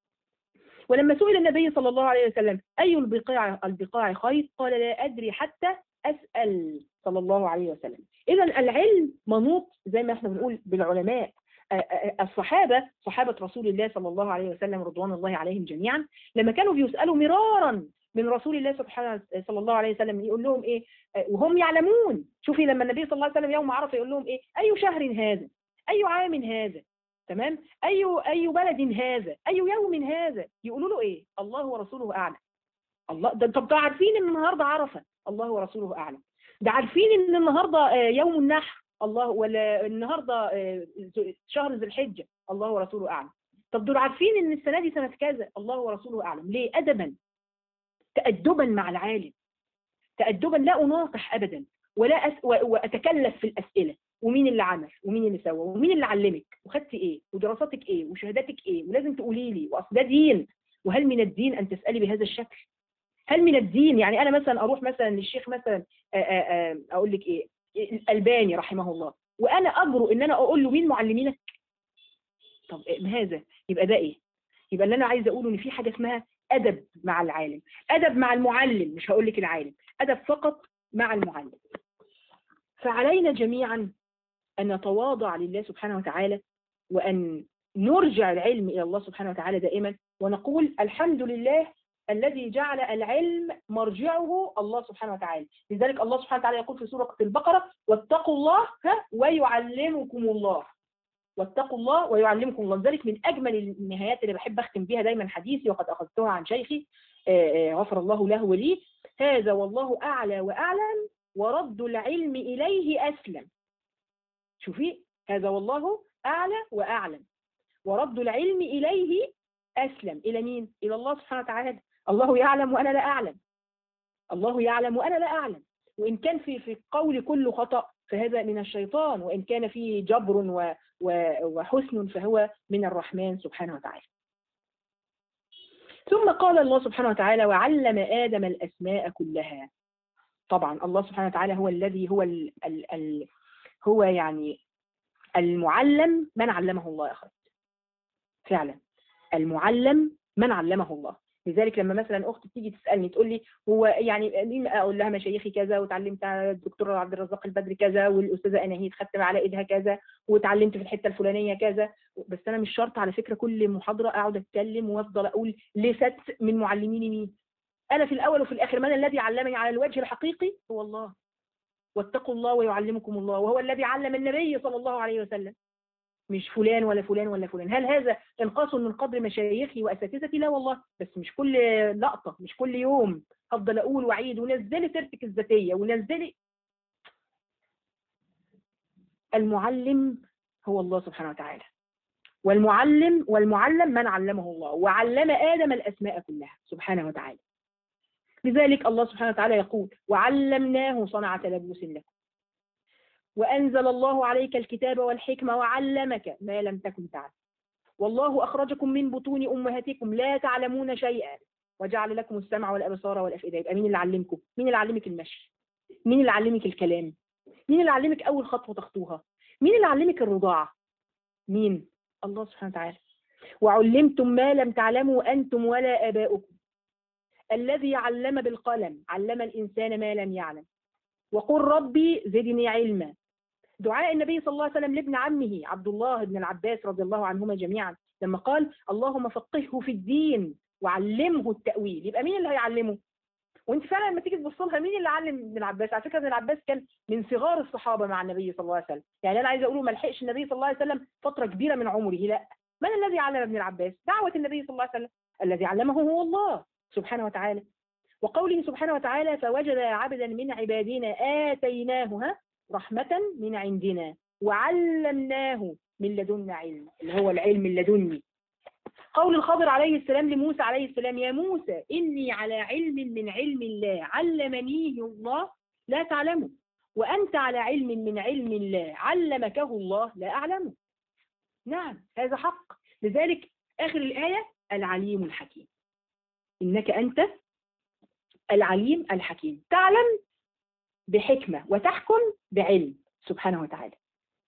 ولما سئل النبي صلى الله عليه وسلم أي البقاع البقاع خير قال لا أدري حتى أسأل صلى الله عليه وسلم إذا العلم منوط زي ما احنا بنقول بالعلماء الصحابة صحابة رسول الله صلى الله عليه وسلم رضوان الله عليهم جميعا لما كانوا بيسألوا مرارا من رسول الله سبحانه صلى الله عليه وسلم يقول لهم ايه وهم يعلمون شوفي لما النبي صلى الله عليه وسلم يوم عرفه يقول لهم ايه اي شهر هذا اي عام هذا تمام اي اي بلد هذا اي يوم هذا يقولوا له ايه الله ورسوله اعلم الله ده طب ده عارفين ان النهارده عرفه الله ورسوله اعلم ده عارفين ان النهارده يوم النحر الله ولا النهارده شهر ذي الحجه الله ورسوله اعلم طب دول عارفين ان السنه دي سنه كذا الله ورسوله اعلم ليه ادبا تأدبا مع العالم تأدبا لا أناقح أبدا ولا أس... وأتكلف في الأسئلة ومين اللي عمل ومين اللي سوى ومين اللي علمك وخدتي ايه ودراساتك ايه وشهاداتك ايه ولازم تقولي لي واصل ده دين وهل من الدين ان تسالي بهذا الشكل هل من الدين يعني انا مثلا اروح مثلا للشيخ مثلا آآ آآ اقول لك ايه الالباني رحمه الله وانا اجرؤ ان انا اقول له مين معلمينك طب ما هذا يبقى ده ايه يبقى اللي انا عايزه اقوله ان في حاجه اسمها ادب مع العالم ادب مع المعلم مش هقول لك العالم ادب فقط مع المعلم فعلينا جميعا ان نتواضع لله سبحانه وتعالى وان نرجع العلم الى الله سبحانه وتعالى دائما ونقول الحمد لله الذي جعل العلم مرجعه الله سبحانه وتعالى لذلك الله سبحانه وتعالى يقول في سورة البقرة واتقوا الله ها ويعلمكم الله واتقوا الله ويعلمكم الله ذلك من أجمل النهايات اللي بحب أختم بها دايما حديثي وقد أخذتها عن شيخي آه، آه، غفر الله له ولي هذا والله أعلى وأعلم ورد العلم إليه أسلم شوفي هذا والله أعلى وأعلم ورد العلم إليه أسلم إلى مين؟ إلى الله سبحانه وتعالى الله يعلم وأنا لا أعلم الله يعلم وأنا لا أعلم وإن كان في في قول كل خطأ فهذا من الشيطان وإن كان فيه جبر و و وحسن فهو من الرحمن سبحانه وتعالى ثم قال الله سبحانه وتعالى وعلم آدم الأسماء كلها طبعا الله سبحانه وتعالى هو الذي هو ال ال ال هو يعني المعلم من علمه الله يا أخوات فعلا المعلم من علمه الله لذلك لما مثلا اختي تيجي تسالني تقول لي هو يعني مين اقول لها مشايخي كذا وتعلمت على الدكتور عبد الرزاق البدري كذا والاستاذه اناهيد خدت على ايدها كذا وتعلمت في الحته الفلانيه كذا بس انا مش شرط على فكره كل محاضره اقعد اتكلم وافضل اقول لست من معلميني مين انا في الاول وفي الاخر من الذي علمني على الوجه الحقيقي هو الله واتقوا الله ويعلمكم الله وهو الذي علم النبي صلى الله عليه وسلم مش فلان ولا فلان ولا فلان هل هذا انقاص من قدر مشايخي واساتذتي لا والله بس مش كل لقطه مش كل يوم افضل اقول واعيد ونزلي سيرتك الذاتيه ونزلي المعلم هو الله سبحانه وتعالى والمعلم والمعلم من علمه الله وعلم ادم الاسماء كلها سبحانه وتعالى لذلك الله سبحانه وتعالى يقول وعلمناه صنعة لبوس لكم وأنزل الله عليك الكتاب والحكمة وعلمك ما لم تكن تعلم والله أخرجكم من بطون أمهاتكم لا تعلمون شيئا وجعل لكم السمع والأبصار والأفئدة يبقى مين اللي علمكم؟ مين اللي علمك المشي؟ مين اللي علمك الكلام؟ مين اللي علمك أول خطوة تخطوها؟ مين اللي علمك الرضاعة؟ مين؟ الله سبحانه وتعالى وعلمتم ما لم تعلموا أنتم ولا آباؤكم الذي علم بالقلم علم الإنسان ما لم يعلم وقل ربي زدني علما دعاء النبي صلى الله عليه وسلم لابن عمه عبد الله بن العباس رضي الله عنهما جميعا لما قال اللهم فقهه في الدين وعلمه التأويل يبقى مين اللي هيعلمه وانت فعلا لما تيجي تبص لها مين اللي علم ابن العباس على فكره ابن العباس كان من صغار الصحابه مع النبي صلى الله عليه وسلم يعني انا عايزه اقول ما لحقش النبي صلى الله عليه وسلم فتره كبيره من عمره لا من الذي علم ابن العباس دعوه النبي صلى الله عليه وسلم الذي علمه هو الله سبحانه وتعالى وقوله سبحانه وتعالى فوجد عبدا من عبادنا آتيناه ها رحمة من عندنا وعلمناه من لدنا علم اللي هو العلم اللدني قول الخضر عليه السلام لموسى عليه السلام يا موسى إني على علم من علم الله علمنيه الله لا تعلمه وأنت على علم من علم الله علمكه الله لا أعلمه نعم هذا حق لذلك آخر الآية العليم الحكيم إنك أنت العليم الحكيم تعلم بحكمة وتحكم بعلم سبحانه وتعالى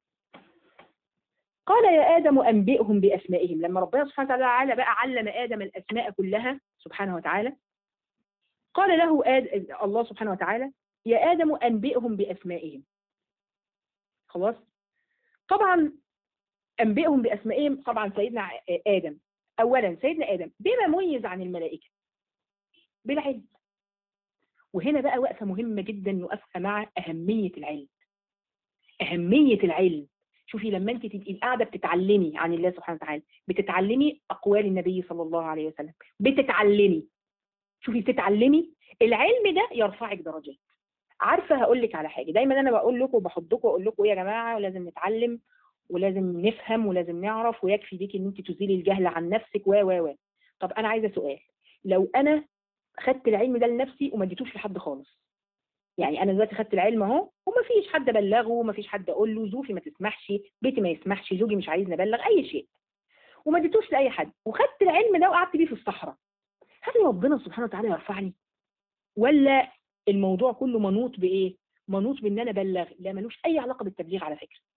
قال يا آدم أنبئهم بأسمائهم لما ربنا سبحانه وتعالى بقى علم آدم الأسماء كلها سبحانه وتعالى قال له آد... الله سبحانه وتعالى يا آدم أنبئهم بأسمائهم خلاص طبعا أنبئهم بأسمائهم طبعا سيدنا آدم أولا سيدنا آدم بما ميز عن الملائكة بالعلم وهنا بقى وقفة مهمة جدا نقفها مع أهمية العلم أهمية العلم شوفي لما انت تبقي قاعده بتتعلمي عن الله سبحانه وتعالى بتتعلمي اقوال النبي صلى الله عليه وسلم بتتعلمي شوفي بتتعلمي العلم ده يرفعك درجات عارفه هقول لك على حاجه دايما انا بقول لكم وبحضكم واقول لكم يا جماعه ولازم نتعلم ولازم نفهم ولازم نعرف ويكفي بيك ان انت تزيلي الجهل عن نفسك و و و طب انا عايزه سؤال لو انا خدت العلم ده لنفسي وما اديتوش لحد خالص يعني انا دلوقتي خدت العلم اهو وما فيش حد بلغه وما فيش حد اقول له ظروفي ما تسمحش بيتي ما يسمحش زوجي مش عايزني ابلغ اي شيء وما اديتوش لاي حد وخدت العلم ده وقعدت بيه في الصحراء هل ربنا سبحانه وتعالى يرفعني ولا الموضوع كله منوط بايه منوط بان انا ابلغ لا ملوش اي علاقه بالتبليغ على فكره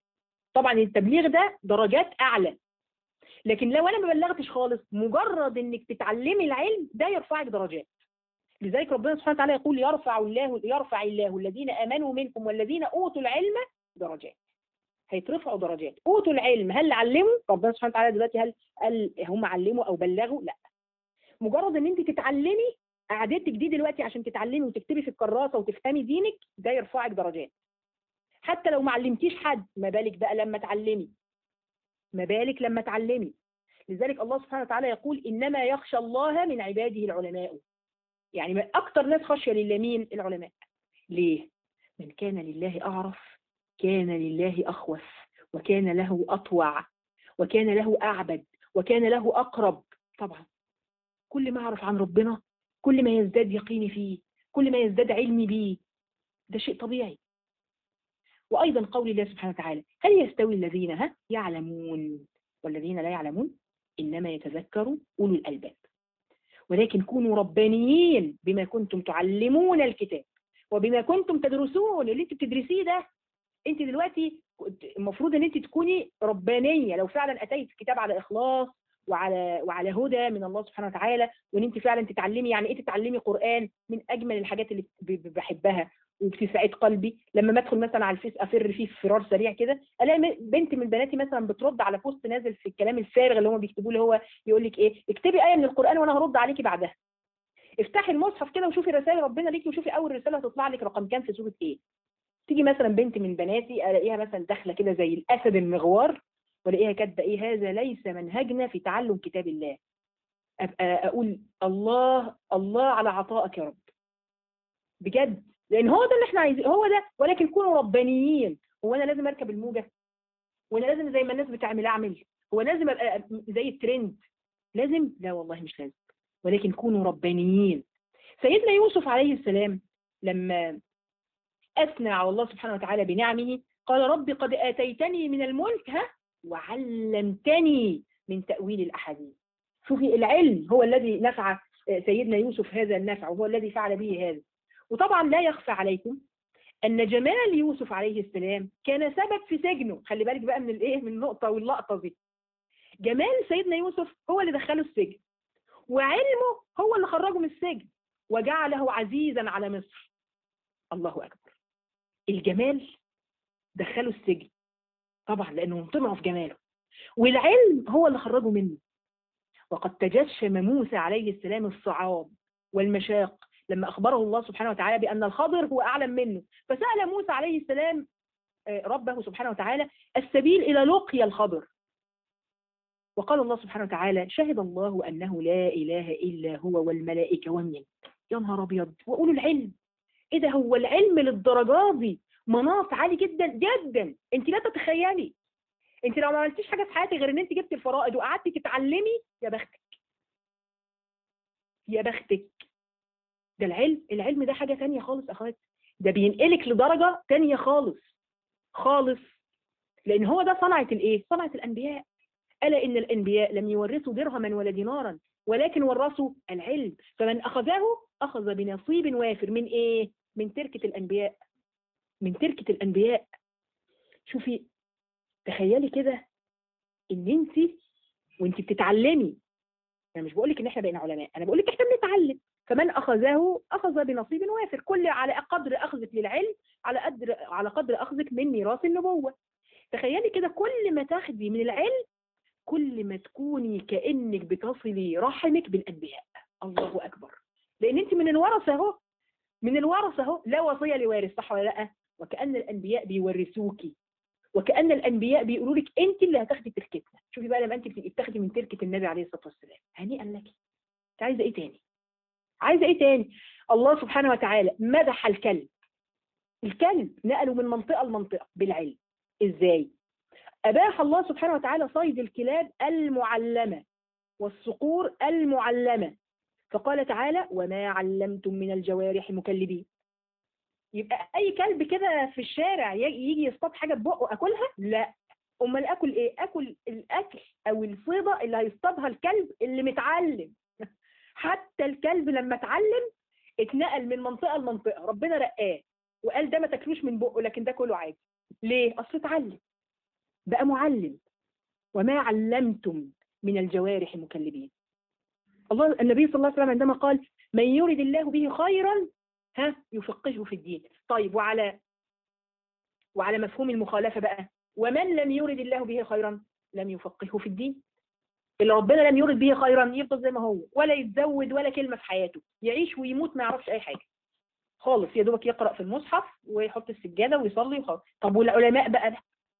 طبعا التبليغ ده درجات اعلى لكن لو انا ما بلغتش خالص مجرد انك تتعلمي العلم ده يرفعك درجات لذلك ربنا سبحانه وتعالى يقول يرفع الله يرفع الله الذين امنوا منكم والذين اوتوا العلم درجات هيترفعوا درجات اوتوا العلم هل علموا ربنا سبحانه وتعالى دلوقتي هل هل هم علموا او بلغوا لا مجرد ان انت تتعلمي قعدتك دي دلوقتي عشان تتعلمي وتكتبي في الكراسه وتفهمي دينك ده يرفعك درجات حتى لو ما علمتيش حد ما بالك بقى لما تعلمي ما بالك لما تعلمي لذلك الله سبحانه وتعالى يقول انما يخشى الله من عباده العلماء يعني من اكتر ناس خشيه لله مين العلماء ليه من كان لله اعرف كان لله اخوف وكان له اطوع وكان له اعبد وكان له اقرب طبعا كل ما اعرف عن ربنا كل ما يزداد يقيني فيه كل ما يزداد علمي بيه ده شيء طبيعي وأيضا قول الله سبحانه وتعالى هل يستوي الذين ها يعلمون والذين لا يعلمون إنما يتذكر أولو الألباب ولكن كونوا ربانيين بما كنتم تعلمون الكتاب وبما كنتم تدرسون اللي انت بتدرسيه ده انت دلوقتي المفروض ان انت تكوني ربانيه لو فعلا اتيت كتاب على اخلاص وعلى وعلى هدى من الله سبحانه وتعالى وان انت فعلا تتعلمي يعني ايه تتعلمي قران من اجمل الحاجات اللي بحبها وبتسعد قلبي لما ما ادخل مثلا على الفيس افر فيه فرار سريع كده الاقي بنت من بناتي مثلا بترد على بوست نازل في الكلام الفارغ اللي هم بيكتبوه اللي هو يقول لك ايه اكتبي ايه من القران وانا هرد عليكي بعدها افتحي المصحف كده وشوفي رسائل ربنا ليكي وشوفي اول رساله هتطلع لك رقم كام في سوره ايه تيجي مثلا بنت من بناتي الاقيها مثلا داخله كده زي الاسد المغوار والاقيها كاتبه ايه هذا ليس منهجنا في تعلم كتاب الله ابقى اقول الله الله على عطائك يا رب بجد لان هو ده اللي احنا عايزين هو ده ولكن كونوا ربانيين هو انا لازم اركب الموجه وانا لازم زي ما الناس بتعمل اعمل هو لازم ابقى زي الترند لازم لا والله مش لازم ولكن كونوا ربانيين سيدنا يوسف عليه السلام لما اثنى على الله سبحانه وتعالى بنعمه قال رب قد اتيتني من الملك ها وعلمتني من تاويل الاحاديث شوفي العلم هو الذي نفع سيدنا يوسف هذا النفع وهو الذي فعل به هذا وطبعا لا يخفى عليكم ان جمال يوسف عليه السلام كان سبب في سجنه خلي بالك بقى من الايه من النقطه واللقطه دي جمال سيدنا يوسف هو اللي دخله السجن وعلمه هو اللي خرجه من السجن وجعله عزيزا على مصر الله اكبر الجمال دخله السجن طبعا لانهم طمعوا في جماله والعلم هو اللي خرجه منه وقد تجشم موسى عليه السلام الصعاب والمشاق لما أخبره الله سبحانه وتعالى بأن الخضر هو أعلم منه فسأل موسى عليه السلام ربه سبحانه وتعالى السبيل إلى لقيا الخضر وقال الله سبحانه وتعالى شهد الله أنه لا إله إلا هو والملائكة ومن يا نهار أبيض وأولو العلم إيه ده هو العلم للدرجات دي مناط عالي جدا جدا أنت لا تتخيلي أنت لو ما عملتيش حاجة في حياتك غير إن أنت جبت الفرائض وقعدتي تتعلمي يا بختك يا بختك ده العلم العلم ده حاجة تانية خالص أخوات ده بينقلك لدرجة تانية خالص خالص لأن هو ده صنعة الإيه؟ صنعة الأنبياء ألا إن الأنبياء لم يورثوا درهما ولا دينارا ولكن ورثوا العلم فمن أخذه أخذ بنصيب وافر من إيه؟ من تركة الأنبياء من تركة الأنبياء شوفي تخيلي كده إن أنت وأنت بتتعلمي أنا مش بقول لك إن إحنا بقينا علماء أنا بقول لك إحنا بنتعلم فمن أخذه أخذ بنصيب وافر كل على قدر أخذك للعلم على قدر على قدر أخذك من ميراث النبوة تخيلي كده كل ما تاخدي من العلم كل ما تكوني كأنك بتصلي رحمك بالأنبياء الله أكبر لأن أنت من الورثة أهو من الورثة أهو لا وصية لوارث صح ولا لأ وكأن الأنبياء بيورثوكي وكأن الأنبياء بيقولوا لك أنت اللي هتاخدي تركتنا شوفي بقى لما أنت بتبقي بتاخدي من تركة النبي عليه الصلاة والسلام هنيئا لك أنت عايزة إيه تاني عايزة ايه تاني الله سبحانه وتعالى مدح الكلب الكلب نقله من منطقة لمنطقة بالعلم ازاي اباح الله سبحانه وتعالى صيد الكلاب المعلمة والصقور المعلمة فقال تعالى وما علمتم من الجوارح مكلبين يبقى اي كلب كده في الشارع يجي يصطاد حاجة ببقه اكلها لا امال اكل ايه اكل الاكل او الصيدة اللي هيصطادها الكلب اللي متعلم حتى الكلب لما اتعلم اتنقل من منطقه لمنطقه ربنا رقاه وقال ده ما تاكلوش من بقه لكن ده كله عادي ليه اصل اتعلم بقى معلم وما علمتم من الجوارح مكلبين الله النبي صلى الله عليه وسلم عندما قال من يرد الله به خيرا ها يفقهه في الدين طيب وعلى وعلى مفهوم المخالفة بقى ومن لم يرد الله به خيرا لم يفقهه في الدين اللي ربنا لم يرد به خيرا يفضل زي ما هو ولا يتزود ولا كلمة في حياته يعيش ويموت ما يعرفش أي حاجة خالص يا دوبك يقرأ في المصحف ويحط السجادة ويصلي وخلاص طب والعلماء بقى ده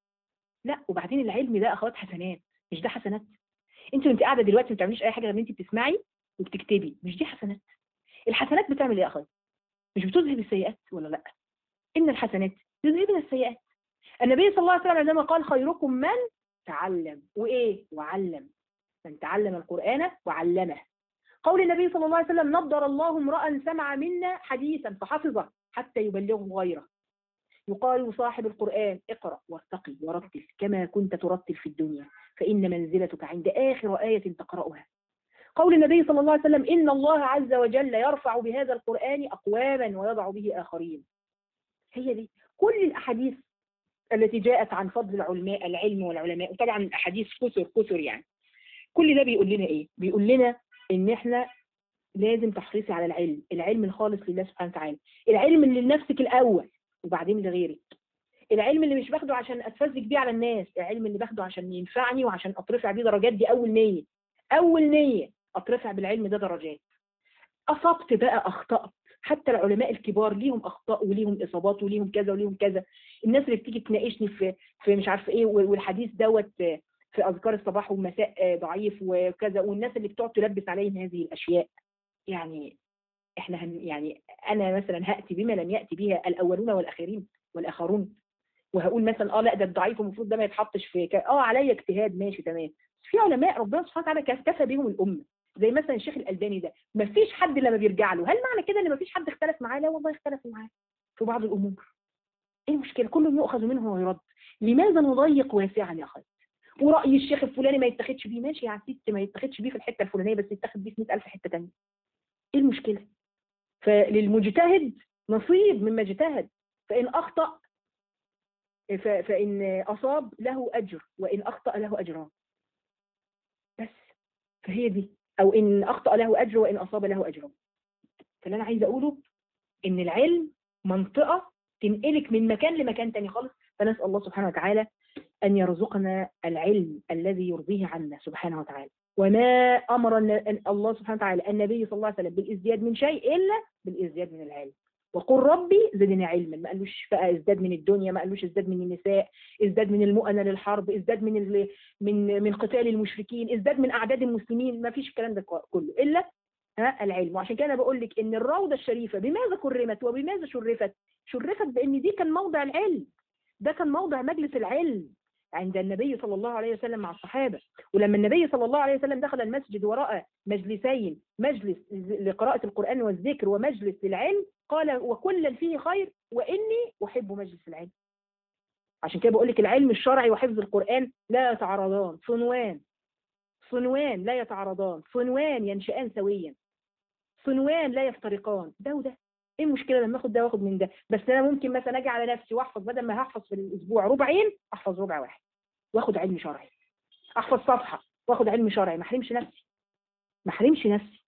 لا وبعدين العلم ده أخوات حسنات مش ده حسنات انت وانت قاعدة دلوقتي ما بتعمليش أي حاجة غير ان انت بتسمعي وبتكتبي مش دي حسنات الحسنات بتعمل ايه يا أخوات مش بتذهب السيئات ولا لا إن الحسنات يذهبن السيئات النبي صلى الله عليه وسلم عندما قال خيركم من تعلم وإيه وعلم من تعلم القرآن وعلمه قول النبي صلى الله عليه وسلم نضر الله امرأ سمع منا حديثا فحفظه حتى يبلغه غيره يقال صاحب القرآن اقرأ وارتقي ورتل كما كنت ترتل في الدنيا فإن منزلتك عند آخر آية تقرأها قول النبي صلى الله عليه وسلم إن الله عز وجل يرفع بهذا القرآن أقواما ويضع به آخرين هي دي كل الأحاديث التي جاءت عن فضل العلماء العلم والعلماء وطبعا الأحاديث كثر كثر يعني كل ده بيقول لنا إيه بيقول لنا إن إحنا لازم تحرصي على العلم العلم الخالص لله سبحانه وتعالى العلم اللي لنفسك الأول وبعدين لغيرك العلم اللي مش باخده عشان اتفزك بيه على الناس العلم اللي باخده عشان ينفعني وعشان اترفع بيه درجات دي اول نية اول نية اترفع بالعلم ده درجات اصبت بقى اخطأت حتى العلماء الكبار ليهم اخطاء وليهم اصابات وليهم كذا وليهم كذا الناس اللي بتيجي تناقشني في في مش عارفه ايه والحديث دوت في اذكار الصباح والمساء ضعيف وكذا والناس اللي بتقعد تلبس عليهم هذه الاشياء يعني احنا هن يعني انا مثلا هاتي بما لم ياتي بها الاولون والاخرين والاخرون وهقول مثلا اه لا ده الضعيف المفروض ده ما يتحطش في ك... اه عليا اجتهاد ماشي تمام في علماء ربنا سبحانه وتعالى كفى بهم الامه زي مثلا الشيخ الالباني ده ما فيش حد لما بيرجع له هل معنى كده ان ما فيش حد اختلف معاه لا والله اختلف معاه في بعض الامور ايه المشكله كل يؤخذ منه ويرد لماذا نضيق واسعا يا اخي وراي الشيخ الفلاني ما يتاخدش بيه ماشي يا ست ما يتاخدش بيه في الحته الفلانيه بس يتاخد بيه في 100000 حته ثانيه ايه المشكله فللمجتهد نصيب مما اجتهد فإن أخطأ فإن أصاب له أجر وإن أخطأ له أجران بس فهي دي أو إن أخطأ له أجر وإن أصاب له أجران فاللي أنا عايزة أقوله إن العلم منطقة تنقلك من مكان لمكان تاني خالص فنسأل الله سبحانه وتعالى أن يرزقنا العلم الذي يرضيه عنا سبحانه وتعالى وما أمر الله سبحانه وتعالى النبي صلى الله عليه وسلم بالازدياد من شيء إلا بالازدياد من العلم وقل ربي زدني علما ما قالوش بقى ازداد من الدنيا ما قالوش ازداد من النساء ازداد من المؤنة للحرب ازداد من ال... من من قتال المشركين ازداد من اعداد المسلمين ما فيش الكلام ده كله الا ها العلم وعشان كده انا بقول لك ان الروضه الشريفه بماذا كرمت وبماذا شرفت شرفت بان دي كان موضع العلم ده كان موضع مجلس العلم عند النبي صلى الله عليه وسلم مع الصحابة ولما النبي صلى الله عليه وسلم دخل المسجد ورأى مجلسين مجلس لقراءة القرآن والذكر ومجلس للعلم قال وكلا فيه خير وإني أحب مجلس العلم عشان كده بقول لك العلم الشرعي وحفظ القرآن لا يتعارضان صنوان صنوان لا يتعارضان صنوان ينشئان سويا صنوان لا يفترقان ده وده ايه المشكله لما اخد ده واخد من ده بس انا ممكن مثلا اجي على نفسي واحفظ بدل ما هحفظ في الاسبوع ربعين احفظ ربع واحد واخد علم شرعي احفظ صفحه واخد علم شرعي ما احرمش نفسي ما احرمش نفسي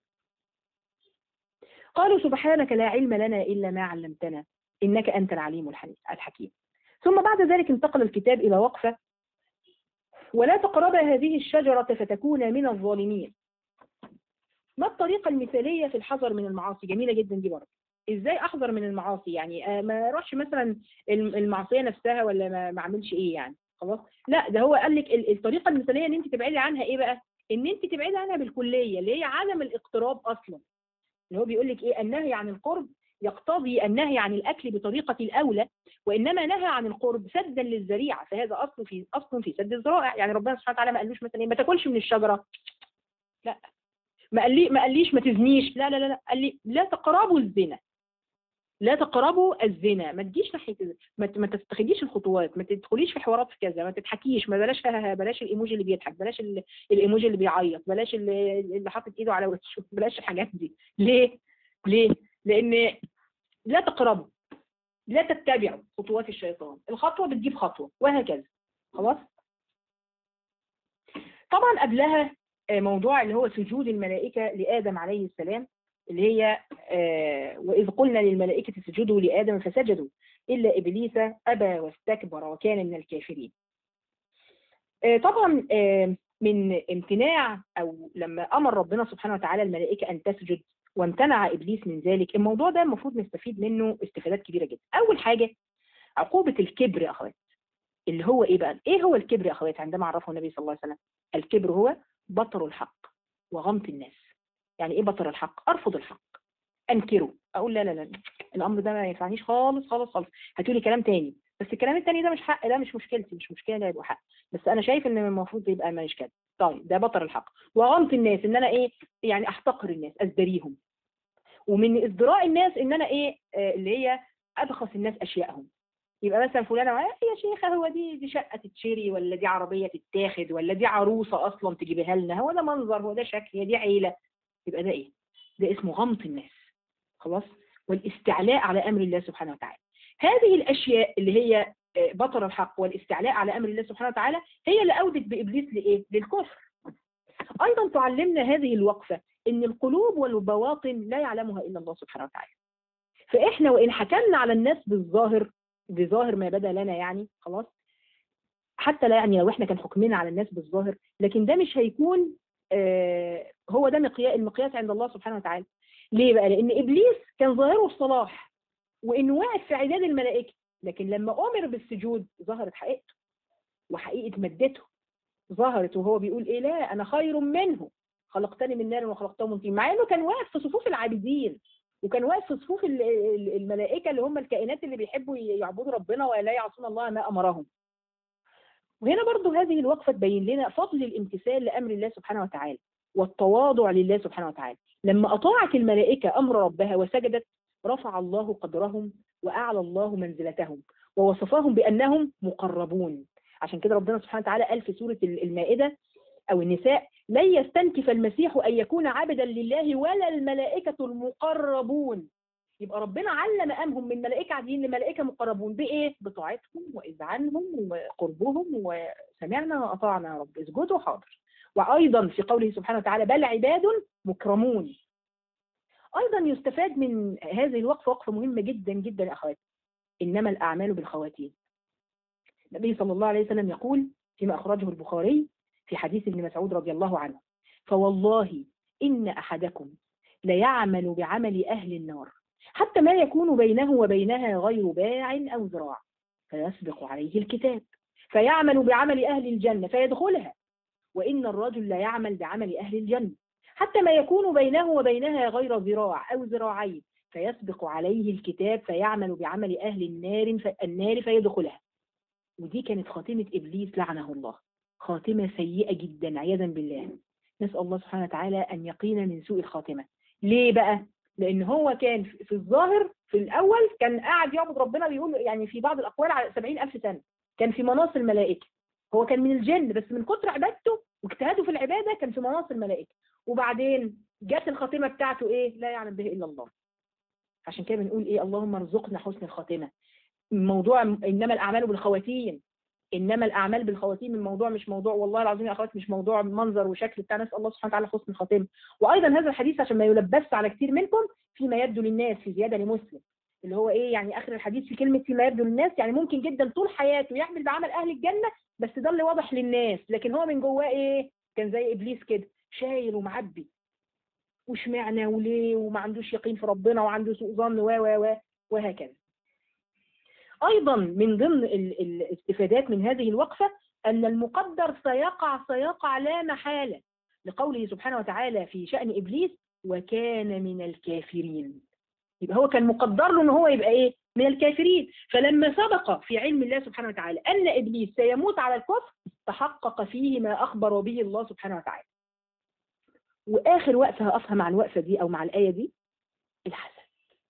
قالوا سبحانك لا علم لنا الا ما علمتنا انك انت العليم الحكيم ثم بعد ذلك انتقل الكتاب الى وقفه ولا تقرب هذه الشجره فتكون من الظالمين ما الطريقه المثاليه في الحذر من المعاصي جميله جدا دي برضه ازاي احذر من المعاصي يعني ما اروحش مثلا المعصيه نفسها ولا ما, ما اعملش ايه يعني خلاص لا ده هو قال لك الطريقه المثاليه ان انت تبعدي عنها ايه بقى ان انت تبعدي عنها بالكليه اللي هي عدم الاقتراب اصلا اللي هو بيقول لك ايه النهي عن القرب يقتضي النهي عن الاكل بطريقه الاولى وانما نهى عن القرب سدا للذريعه فهذا اصل في اصل في سد الذرائع يعني ربنا سبحانه وتعالى ما قالوش مثلا ايه ما تاكلش من الشجره لا ما قال لي ما قاليش ما تزنيش لا لا لا قال لي لا تقربوا الزنا لا تقربوا الزنا ما تجيش ناحيه ما, ما تتخذيش الخطوات ما تدخليش في حوارات في كذا ما تضحكيش ما بلاش بلاش الايموجي اللي بيضحك بلاش الايموجي اللي بيعيط بلاش اللي, اللي حاطط ايده على وشه بلاش الحاجات دي ليه ليه لان لا تقربوا لا تتبعوا خطوات الشيطان الخطوه بتجيب خطوه وهكذا خلاص طبعا قبلها آه، موضوع اللي هو سجود الملائكة لآدم عليه السلام اللي هي آه، وإذ قلنا للملائكة اسجدوا لآدم فسجدوا إلا إبليس أبى واستكبر وكان من الكافرين آه، طبعا آه، من امتناع أو لما أمر ربنا سبحانه وتعالى الملائكة أن تسجد وامتنع إبليس من ذلك الموضوع ده المفروض نستفيد منه استفادات كبيرة جدا أول حاجة عقوبة الكبر يا أخوات اللي هو إيه بقى إيه هو الكبر يا أخوات عندما عرفه النبي صلى الله عليه وسلم الكبر هو بطر الحق وغمط الناس يعني ايه بطر الحق ارفض الحق انكره اقول لا لا لا الامر ده ما ينفعنيش خالص خالص خالص هتقولي كلام تاني بس الكلام التاني ده مش حق ده مش مشكلتي مش مشكله ده يبقى حق بس انا شايف ان المفروض يبقى مش كده طيب ده بطر الحق وغمط الناس ان انا ايه يعني احتقر الناس ازدريهم ومن ازدراء الناس ان انا ايه آه اللي هي ابخس الناس اشيائهم يبقى مثلا فلانه معايا يا شيخه هو دي دي شقه تتشري ولا دي عربيه تتاخد ولا دي عروسه اصلا تجيبها لنا هو ده منظر هو ده شكل هي دي عيله يبقى ده ايه ده اسمه غمط الناس خلاص والاستعلاء على امر الله سبحانه وتعالى هذه الاشياء اللي هي آه، بطر الحق والاستعلاء على امر الله سبحانه وتعالى هي اللي اودت بابليس لايه للكفر ايضا تعلمنا هذه الوقفه ان القلوب والبواطن لا يعلمها الا الله سبحانه وتعالى فاحنا وان حكمنا على الناس بالظاهر بظاهر ما بدا لنا يعني خلاص حتى لا يعني لو احنا كان حكمنا على الناس بالظاهر لكن ده مش هيكون آه هو ده مقياس المقياس عند الله سبحانه وتعالى ليه بقى لان ابليس كان ظاهره الصلاح وانه واقف في عداد الملائكه لكن لما امر بالسجود ظهرت حقيقته وحقيقه مادته ظهرت وهو بيقول ايه لا انا خير منه خلقتني من نار وخلقته من طين مع انه كان واقف في صفوف العابدين وكان واقف في صفوف ال- ال- الملائكه اللي هم الكائنات اللي بيحبوا يعبدوا ربنا ولا يعصون الله ما امرهم وهنا برضو هذه الوقفه تبين لنا فضل الامتثال لامر الله سبحانه وتعالى والتواضع لله سبحانه وتعالى لما اطاعت الملائكه امر ربها وسجدت رفع الله قدرهم واعلى الله منزلتهم ووصفهم بانهم مقربون عشان كده ربنا سبحانه وتعالى قال في سوره المائده او النساء لن يستنكف المسيح ان يكون عبدا لله ولا الملائكه المقربون يبقى ربنا علم امهم من ملائكه عاديين لملائكه مقربون بايه؟ بطاعتهم واذعانهم وقربهم وسمعنا واطعنا يا رب اسجدوا حاضر وايضا في قوله سبحانه وتعالى بل عباد مكرمون ايضا يستفاد من هذه الوقفه وقفه مهمه جدا جدا يا اخواتي انما الاعمال بالخواتيم النبي صلى الله عليه وسلم يقول فيما اخرجه البخاري في حديث ابن مسعود رضي الله عنه فوالله ان احدكم ليعمل بعمل اهل النار حتى ما يكون بينه وبينها غير باع او ذراع فيسبق عليه الكتاب فيعمل بعمل اهل الجنه فيدخلها وان الرجل لا يعمل بعمل اهل الجنه حتى ما يكون بينه وبينها غير ذراع او ذراعين فيسبق عليه الكتاب فيعمل بعمل اهل النار النار فيدخلها ودي كانت خاتمه ابليس لعنه الله خاتمه سيئه جدا عياذا بالله نسال الله سبحانه وتعالى ان يقينا من سوء الخاتمه ليه بقى لان هو كان في الظاهر في الاول كان قاعد يعبد ربنا بيقول يعني في بعض الاقوال على 70000 سنه كان في مناص الملائكه هو كان من الجن بس من كتر عبادته واجتهاده في العباده كان في مناص الملائكه وبعدين جت الخاتمه بتاعته ايه لا يعلم به الا الله عشان كده بنقول ايه اللهم ارزقنا حسن الخاتمه موضوع انما الاعمال بالخواتيم انما الاعمال بالخواتيم الموضوع مش موضوع والله العظيم يا اخوات مش موضوع منظر وشكل بتاع نسال الله سبحانه وتعالى حسن الخاتمه وايضا هذا الحديث عشان ما يلبس على كتير منكم فيما يبدو للناس في زياده لمسلم اللي هو ايه يعني اخر الحديث في كلمه فيما يبدو للناس يعني ممكن جدا طول حياته يعمل بعمل اهل الجنه بس ده اللي واضح للناس لكن هو من جواه ايه كان زي ابليس كده شايل ومعبي واشمعنى وليه وما عندوش يقين في ربنا وعنده سوء ظن و و و وهكذا ايضا من ضمن ال- ال- الاستفادات من هذه الوقفه ان المقدر سيقع سيقع لا محاله لقوله سبحانه وتعالى في شان ابليس وكان من الكافرين يبقى هو كان مقدر له ان هو يبقى ايه من الكافرين فلما سبق في علم الله سبحانه وتعالى ان ابليس سيموت على الكفر تحقق فيه ما اخبر به الله سبحانه وتعالى واخر وقفه هقفها مع الوقفه دي او مع الايه دي الحسد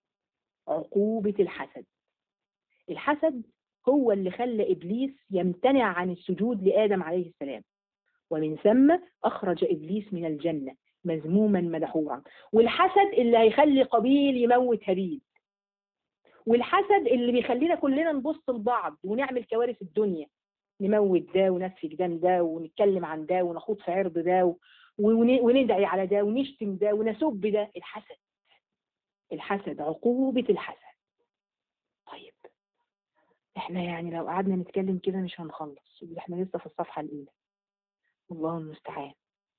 عقوبه الحسد الحسد هو اللي خلى ابليس يمتنع عن السجود لادم عليه السلام ومن ثم اخرج ابليس من الجنه مذموما مدحورا والحسد اللي هيخلي قبيل يموت هابيل والحسد اللي بيخلينا كلنا نبص لبعض ونعمل كوارث الدنيا نموت ده ونسفك دم ده ونتكلم عن ده ونخوض في عرض ده و- ون- وندعي على ده ونشتم ده ونسب ده الحسد الحسد عقوبة الحسد طيب احنا يعني لو قعدنا نتكلم كده مش هنخلص احنا لسه في الصفحة الأولى الله المستعان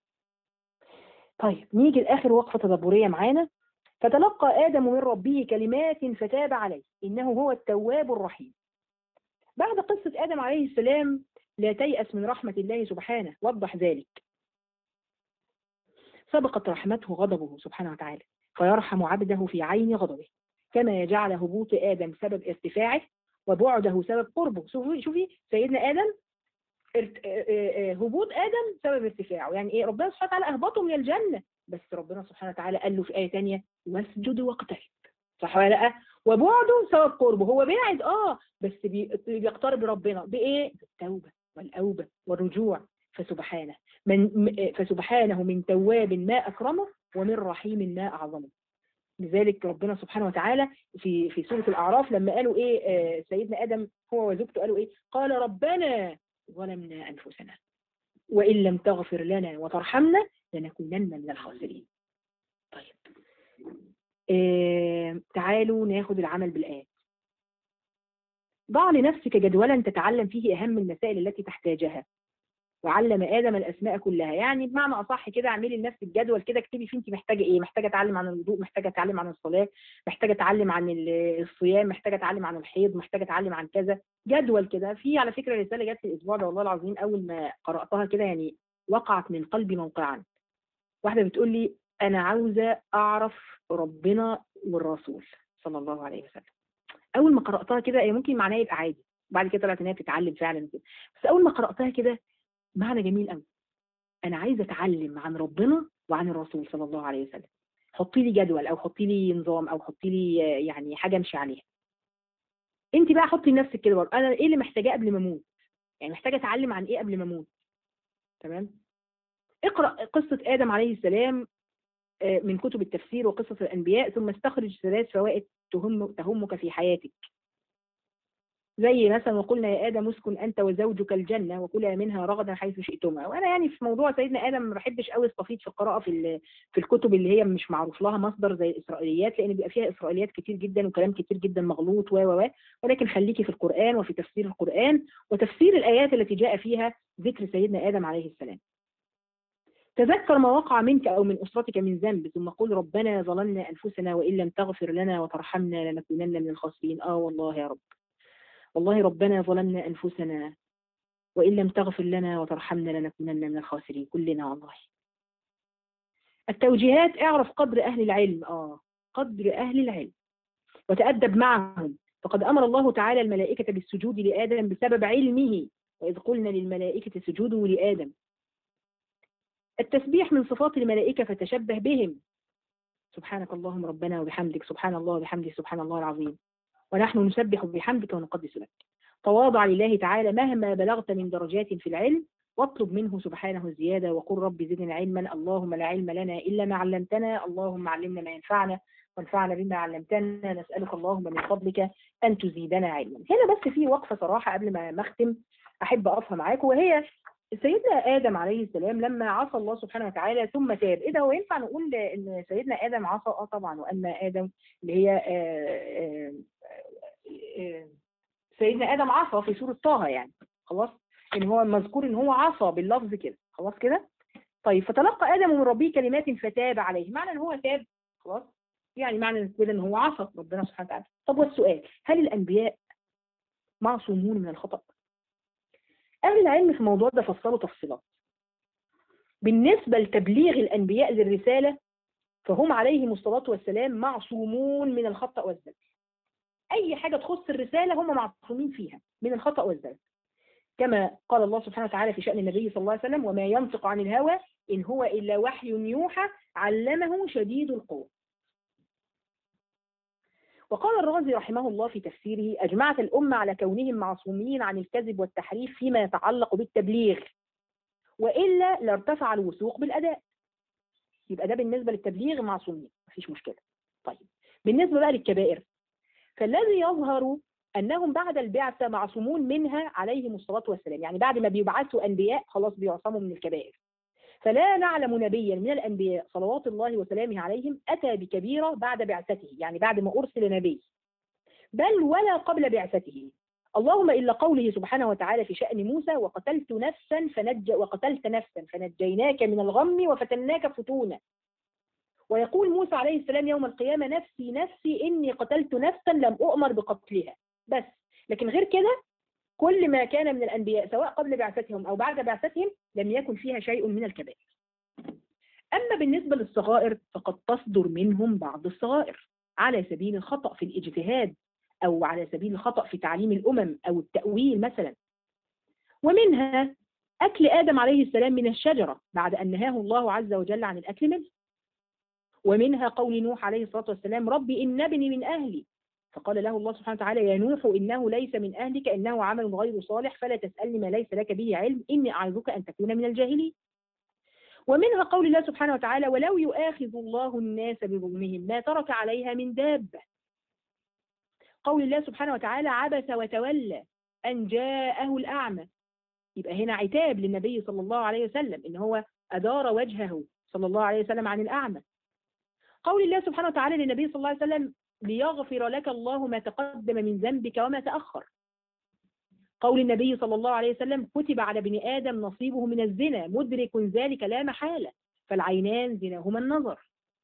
طيب نيجي لآخر وقفة تدبرية معانا فتلقى آدم من ربه كلمات فتاب عليه إنه هو التواب الرحيم بعد قصة آدم عليه السلام لا تيأس من رحمة الله سبحانه وضح ذلك سبقت رحمته غضبه سبحانه وتعالى فيرحم عبده في عين غضبه كما يجعل هبوط آدم سبب ارتفاعه وبعده سبب قربه شوفي شوفي سيدنا آدم ارت- آه، آه، آه، هبوط آدم سبب ارتفاعه يعني إيه ربنا سبحانه وتعالى أهبطه من الجنة بس ربنا سبحانه وتعالى قال له في آية تانية واسجد واقترب صح ولا لا وبعده سبب قربه هو بعد اه بس بي- بيقترب ربنا بايه بالتوبه والاوبه والرجوع فسبحانه من م- فسبحانه من تواب ما اكرمه ومن رحيم ما اعظمه لذلك ربنا سبحانه وتعالى في في سوره الاعراف لما قالوا ايه آه، سيدنا ادم هو وزوجته قالوا ايه قال ربنا ظلمنا انفسنا وان لم تغفر لنا وترحمنا لنكونن من الخاسرين طيب آه، تعالوا ناخد العمل بالآيات ضع لنفسك جدولا تتعلم فيه أهم المسائل التي تحتاجها وعلم آدم الأسماء كلها يعني بمعنى أصح كده اعملي لنفسك جدول كده اكتبي فيه أنت محتاجة إيه محتاجة أتعلم عن الوضوء محتاجة أتعلم عن الصلاة محتاجة أتعلم عن ال- الصيام محتاجة أتعلم عن الحيض محتاجة أتعلم عن كذا جدول كده في على فكرة رسالة جت في الأسبوع ده والله العظيم أول ما قرأتها كده يعني وقعت من قلبي موقعا واحدة بتقول لي أنا عاوزة أعرف ربنا والرسول صلى الله عليه وسلم أول ما قرأتها كده هي ممكن معناها يبقى عادي بعد كده طلعت إن هي بتتعلم فعلا كده بس أول ما قرأتها كده معنى جميل قوي أنا عايزة أتعلم عن ربنا وعن الرسول صلى الله عليه وسلم حطي لي جدول أو حطي لي نظام أو حطي لي آه، يعني حاجة أمشي عليها أنت بقى حطي لنفسك كده برضه أنا إيه اللي محتاجاه قبل ما أموت يعني محتاجة أتعلم عن إيه قبل ما أموت تمام اقرأ قصة آدم عليه السلام آه، من كتب التفسير وقصص الأنبياء ثم استخرج ثلاث فوائد تهم تهمك في حياتك زي مثلا وقلنا يا آدم اسكن أنت وزوجك الجنة وكلا منها رغدا حيث شئتما وأنا يعني في موضوع سيدنا آدم ما بحبش قوي استفيض في القراءة في ال- في الكتب اللي هي مش معروف لها مصدر زي الإسرائيليات لأن بيبقى فيها إسرائيليات كتير جدا وكلام كتير جدا مغلوط و و و ولكن خليكي في القرآن وفي تفسير القرآن وتفسير الآيات التي جاء فيها ذكر سيدنا آدم عليه السلام تذكر ما وقع منك أو من أسرتك من ذنب ثم قل ربنا ظلمنا أنفسنا وإن لم تغفر لنا وترحمنا لنكونن من الخاسرين آه والله يا رب والله ربنا ظلمنا أنفسنا وإن لم تغفر لنا وترحمنا لنكونن من الخاسرين كلنا والله التوجيهات اعرف قدر أهل العلم آه قدر أهل العلم وتأدب معهم فقد أمر الله تعالى الملائكة بالسجود لآدم بسبب علمه وإذ قلنا للملائكة سجودوا لآدم التسبيح من صفات الملائكة فتشبه بهم سبحانك اللهم ربنا وبحمدك سبحان الله وبحمده سبحان الله العظيم ونحن نسبح بحمدك ونقدس لك تواضع لله تعالى مهما بلغت من درجات في العلم واطلب منه سبحانه الزيادة وقل رب زدنا علما اللهم لا علم لنا إلا ما علمتنا اللهم علمنا ما ينفعنا وانفعنا بما علمتنا نسألك اللهم من فضلك أن تزيدنا علما هنا بس في وقفة صراحة قبل ما نختم أحب أقفها معاكم وهي سيدنا آدم عليه السلام لما عصى الله سبحانه وتعالى ثم تاب إيه ده هو ينفع نقول إن سيدنا آدم عصى آه طبعا وأما آدم اللي هي آه آه آه سيدنا آدم عصى في سورة طه يعني خلاص إن هو مذكور إن هو عصى باللفظ كده خلاص كده طيب فتلقى آدم من ربه كلمات فتاب عليه معنى إن هو تاب خلاص يعني معنى كده إن هو عصى ربنا سبحانه وتعالى طب والسؤال هل الأنبياء معصومون من الخطأ؟ أهل العلم في الموضوع ده فصلوا تفصيلات بالنسبة لتبليغ الأنبياء للرسالة فهم عليهم الصلاة والسلام معصومون من الخطأ والزلل أي حاجة تخص الرسالة هم معصومين فيها من الخطأ والزلل كما قال الله سبحانه وتعالى في شأن النبي صلى الله عليه وسلم وما ينطق عن الهوى إن هو إلا وحي يوحى علمه شديد القوة وقال الرازي رحمه الله في تفسيره أجمعت الأمة على كونهم معصومين عن الكذب والتحريف فيما يتعلق بالتبليغ وإلا لارتفع الوثوق بالأداء يبقى ده بالنسبة للتبليغ معصومين مفيش مشكلة طيب بالنسبة بقى للكبائر فالذي يظهر أنهم بعد البعثة معصومون منها عليهم الصلاة والسلام يعني بعد ما بيبعثوا أنبياء خلاص بيعصموا من الكبائر فلا نعلم نبيا من الأنبياء صلوات الله وسلامه عليهم أتى بكبيرة بعد بعثته يعني بعد ما أرسل نبي بل ولا قبل بعثته اللهم إلا قوله سبحانه وتعالى في شأن موسى وقتلت نفسا فنج وقتلت نفسا فنجيناك من الغم وفتناك فتونا ويقول موسى عليه السلام يوم القيامة نفسي نفسي إني قتلت نفسا لم أؤمر بقتلها بس لكن غير كده كل ما كان من الأنبياء سواء قبل بعثتهم أو بعد بعثتهم لم يكن فيها شيء من الكبائر أما بالنسبة للصغائر فقد تصدر منهم بعض الصغائر على سبيل الخطأ في الاجتهاد أو على سبيل الخطأ في تعليم الأمم أو التأويل مثلا ومنها أكل آدم عليه السلام من الشجرة بعد أن نهاه الله عز وجل عن الأكل منه ومنها قول نوح عليه الصلاة والسلام ربي إن ابني من أهلي فقال له الله سبحانه وتعالى يا نوح إنه ليس من أهلك إنه عمل غير صالح فلا تسألني ما ليس لك به علم إني أعظك أن تكون من الجاهلين ومنها قول الله سبحانه وتعالى ولو يؤاخذ الله الناس بظلمهم ما ترك عليها من دابة قول الله سبحانه وتعالى عبس وتولى أن جاءه الأعمى يبقى هنا عتاب للنبي صلى الله عليه وسلم إن هو أدار وجهه صلى الله عليه وسلم عن الأعمى قول الله سبحانه وتعالى للنبي صلى الله عليه وسلم ليغفر لك الله ما تقدم من ذنبك وما تأخر قول النبي صلى الله عليه وسلم كتب على ابن آدم نصيبه من الزنا مدرك ذلك لا محالة فالعينان زناهما النظر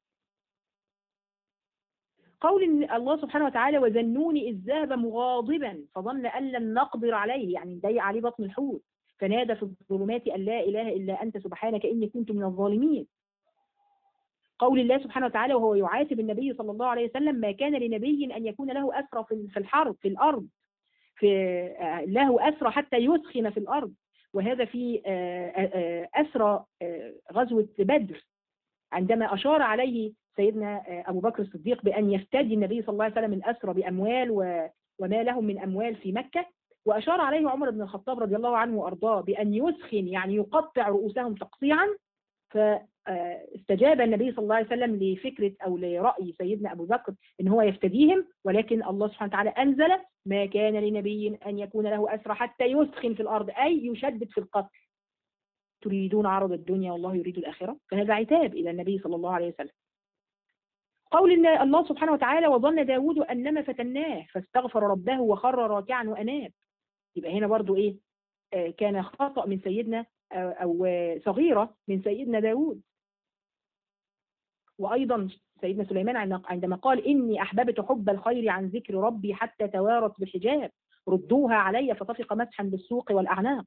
قول الله سبحانه وتعالى وذنوني إذ ذهب مغاضبا فظن أن لن نقدر عليه يعني ضيق عليه بطن الحوت فنادى في الظلمات أن لا إله إلا أنت سبحانك إني كنت من الظالمين قول الله سبحانه وتعالى وهو يعاتب النبي صلى الله عليه وسلم ما كان لنبي أن يكون له أسرى في الحرب في الأرض في له أسرى حتى يسخن في الأرض وهذا في أسرى غزوة بدر عندما أشار عليه سيدنا أبو بكر الصديق بأن يفتدي النبي صلى الله عليه وسلم الأسرى بأموال وما لهم من أموال في مكة وأشار عليه عمر بن الخطاب رضي الله عنه وأرضاه بأن يسخن يعني يقطع رؤوسهم تقطيعا فاستجاب النبي صلى الله عليه وسلم لفكرة أو لرأي سيدنا أبو بكر إن هو يفتديهم ولكن الله سبحانه وتعالى أنزل ما كان لنبي أن يكون له أسرى حتى يسخن في الأرض أي يشدد في القتل تريدون عرض الدنيا والله يريد الآخرة فهذا عتاب إلى النبي صلى الله عليه وسلم قول الله سبحانه وتعالى وظن داود أنما فتناه فاستغفر ربه وخر راكعا وأناب يبقى هنا برضو إيه آه كان خطأ من سيدنا أو صغيرة من سيدنا داود وأيضا سيدنا سليمان عندما قال إني أحببت حب الخير عن ذكر ربي حتى توارت بالحجاب ردوها علي فطفق مسحا بالسوق والأعناق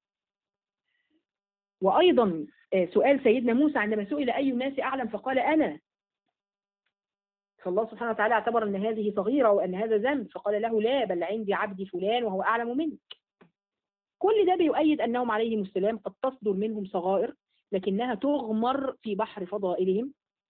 وأيضا سؤال سيدنا موسى عندما سئل أي الناس أعلم فقال أنا فالله سبحانه وتعالى اعتبر أن هذه صغيرة وأن هذا ذنب فقال له لا بل عندي عبدي فلان وهو أعلم منك كل ده بيؤيد أنهم عليهم السلام قد تصدر منهم صغائر لكنها تغمر في بحر فضائلهم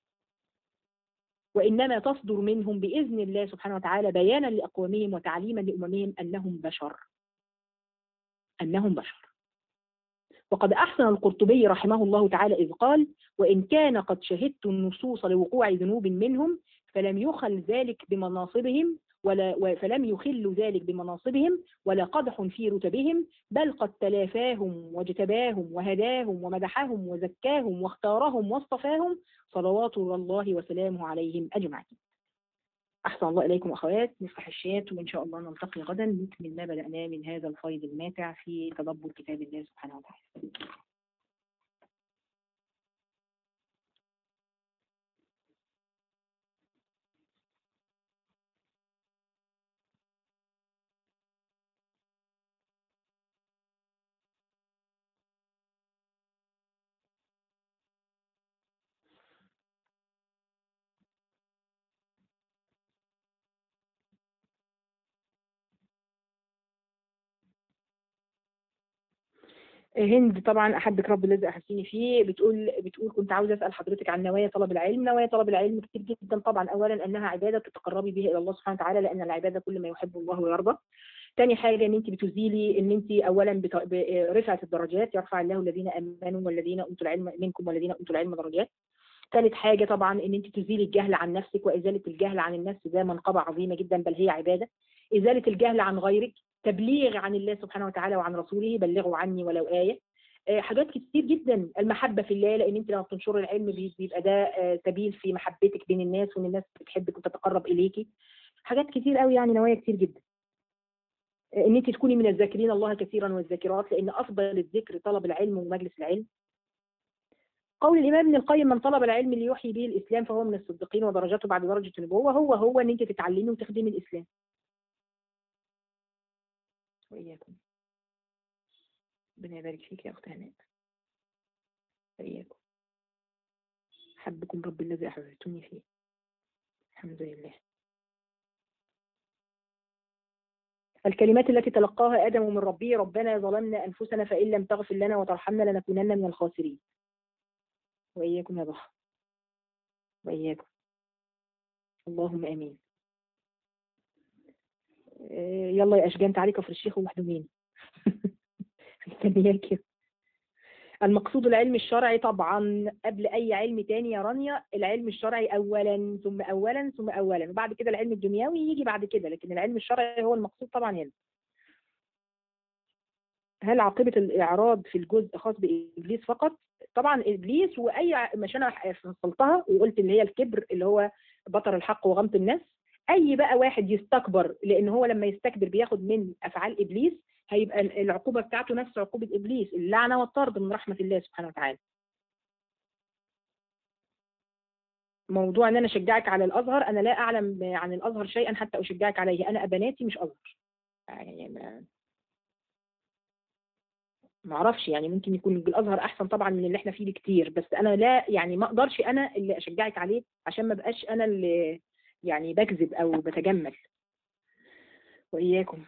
وإنما تصدر منهم بإذن الله سبحانه وتعالى بيانا لأقوامهم وتعليما لأممهم أنهم بشر أنهم بشر وقد أحسن القرطبي رحمه الله تعالى إذ قال وإن كان قد شهدت النصوص لوقوع ذنوب منهم فلم يخل ذلك بمناصبهم ولا فلم يخل ذلك بمناصبهم ولا قدح في رتبهم بل قد تلافاهم واجتباهم وهداهم ومدحهم وزكاهم واختارهم واصطفاهم صلوات الله وسلامه عليهم أجمعين أحسن الله إليكم أخوات نفتح الشات وإن شاء الله نلتقي غدا نكمل ما بدأناه من هذا الفيض الماتع في تدبر كتاب الله سبحانه وتعالى هند طبعا احبك رب الذي احسني فيه بتقول بتقول كنت عاوزه اسال حضرتك عن نوايا طلب العلم نوايا طلب العلم كتير جدا طبعا اولا انها عباده تتقربي بها الى الله سبحانه وتعالى لان العباده كل ما يحب الله ويرضى تاني حاجة ان انت بتزيلي ان انت اولا رفعت الدرجات يرفع الله الذين امنوا والذين اوتوا العلم منكم والذين اوتوا العلم درجات ثالث حاجة طبعا ان انت تزيلي الجهل عن نفسك وازالة الجهل عن النفس ده منقبة عظيمة جدا بل هي عبادة ازاله الجهل عن غيرك تبليغ عن الله سبحانه وتعالى وعن رسوله بلغوا عني ولو ايه آه، حاجات كتير جدا المحبه في الله لان انت لما بتنشر العلم بي- بيبقى ده آه، سبيل في محبتك بين الناس وان الناس بتحبك وتتقرب اليكي حاجات كتير قوي يعني نوايا كتير جدا آه، ان انت تكوني من الذاكرين الله كثيرا والذاكرات لان افضل الذكر طلب العلم ومجلس العلم قول الامام ابن القيم من طلب العلم ليحيي به الاسلام فهو من الصديقين ودرجته بعد درجه النبوه هو هو ان انت تتعلمي وتخدمي الاسلام واياكم ربنا يبارك فيك يا اخت هناء واياكم حبكم رب الذي احببتني فيه الحمد لله الكلمات التي تلقاها آدم من ربه ربنا ظلمنا أنفسنا فإن لم تغفر لنا وترحمنا لنكونن من الخاسرين وإياكم يا ضحى وإياكم اللهم آمين آه، يلا يا أشجان تعالي كفر الشيخ ومحدومين مستنياكي المقصود العلم الشرعي طبعا قبل أي علم تاني يا رانيا العلم الشرعي أولا ثم أولا ثم أولا وبعد كده العلم الدنيوي يجي بعد كده لكن العلم الشرعي هو المقصود طبعا هنا هل عاقبة الإعراض في الجزء خاص بإبليس فقط؟ طبعا إبليس وأي ع- مش أنا فصلتها وقلت اللي هي الكبر اللي هو بطر الحق وغمط الناس أي بقى واحد يستكبر لأن هو لما يستكبر بياخد من أفعال إبليس هيبقى ال- العقوبة بتاعته نفس عقوبة إبليس اللعنة والطرد من رحمة الله سبحانه وتعالى موضوع ان انا اشجعك على الازهر انا لا اعلم عن الازهر شيئا حتى اشجعك عليه انا بناتي مش ازهر يعني ما ما اعرفش يعني ممكن يكون الازهر احسن طبعا من اللي احنا فيه بكتير بس انا لا يعني ما اقدرش انا اللي اشجعك عليه عشان ما بقاش انا اللي يعني بكذب او بتجمل واياكم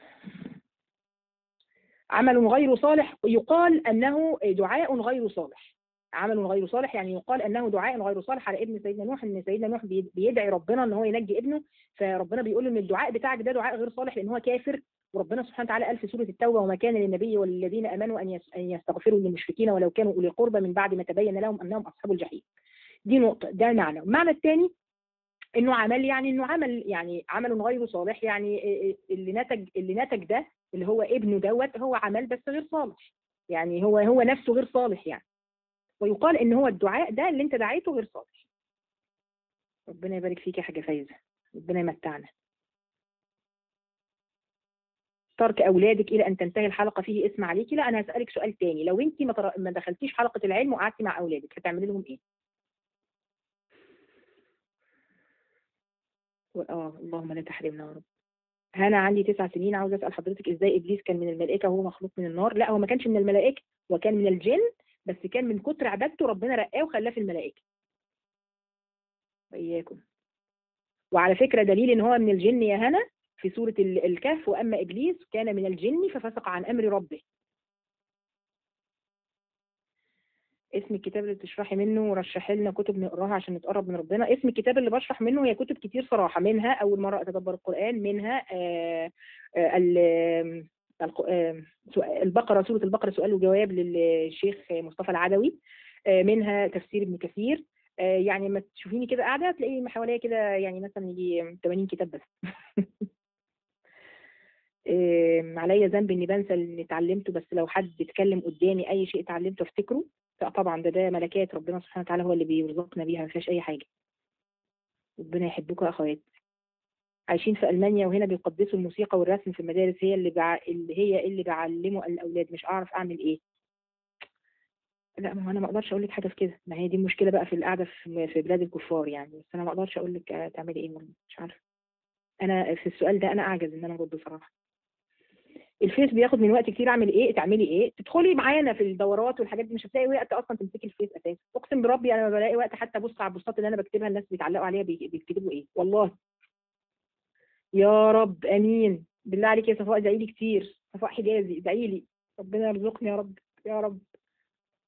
عمل غير صالح يقال انه دعاء غير صالح عمل غير صالح يعني يقال انه دعاء غير صالح على ابن سيدنا نوح ان سيدنا نوح بي- بيدعي ربنا ان هو ينجي ابنه فربنا بيقول له ان الدعاء بتاعك ده دعاء غير صالح لان هو كافر وربنا سبحانه وتعالى قال في سوره التوبه وما كان للنبي والذين امنوا ان يس- ان يستغفروا للمشركين ولو كانوا اولي قربى من بعد ما تبين لهم انهم اصحاب الجحيم دي نقطه ده معنى المعنى الثاني انه عمل يعني انه عمل يعني عمل غير صالح يعني اللي نتج اللي نتج ده اللي هو ابنه دوت هو عمل بس غير صالح يعني هو هو نفسه غير صالح يعني ويقال ان هو الدعاء ده اللي انت دعيته غير صالح ربنا يبارك فيك يا حاجه فايزه ربنا يمتعنا ترك اولادك الى ان تنتهي الحلقه فيه اسم عليكي لا انا هسالك سؤال تاني لو انت ما, تر... ما دخلتيش حلقه العلم وقعدتي مع اولادك هتعملي لهم ايه و- اه اللهم لا تحرمنا يا رب انا عندي تسع سنين عاوزه اسال حضرتك ازاي ابليس كان من الملائكه وهو مخلوق من النار لا هو ما كانش من الملائكه وكان من الجن بس كان من كتر عبادته ربنا رقاه وخلاه في الملائكه واياكم وعلى فكره دليل ان هو من الجن يا هنا في سوره ال- الكهف واما ابليس كان من الجن ففسق عن امر ربه اسم الكتاب اللي بتشرحي منه ورشحي لنا كتب نقراها عشان نتقرب من ربنا اسم الكتاب اللي بشرح منه هي كتب كتير صراحة منها أول مرة أتدبر القرآن منها آه، آه، ال- الق- آه، سؤال- البقرة سورة البقرة سؤال وجواب للشيخ مصطفى العدوي آه، منها تفسير ابن كثير آه، يعني ما تشوفيني كده قاعدة تلاقي ما حواليا كده يعني مثلا يجي 80 كتاب بس آه، عليا ذنب اني بنسى اللي اتعلمته بس لو حد اتكلم قدامي اي شيء اتعلمته افتكره لا طبعا ده ده ملكات ربنا سبحانه وتعالى هو اللي بيرزقنا بيها ما فيهاش اي حاجه ربنا يحبكم يا اخوات عايشين في المانيا وهنا بيقدسوا الموسيقى والرسم في المدارس هي اللي بع... اللي هي اللي بعلمه الاولاد مش اعرف اعمل ايه لا ما هو انا ما اقدرش اقول لك حاجه في كده ما هي دي المشكله بقى في القعده في في بلاد الكفار يعني بس انا ما اقدرش اقول لك آه، تعملي ايه والله مش عارفه انا في السؤال ده انا اعجز ان انا ارد بصراحه الفيس بياخد من وقت كتير اعمل ايه تعملي ايه تدخلي معانا في الدورات والحاجات دي مش هتلاقي وقت اصلا تمسكي الفيس اساسا اقسم بربي انا ما بلاقي وقت حتى ابص على البوستات اللي انا بكتبها الناس بيتعلقوا عليها بي- بيكتبوا ايه والله يا رب امين بالله عليك يا صفاء ادعي لي كتير صفاء حجازي ادعي لي ربنا يرزقني يا رب يا رب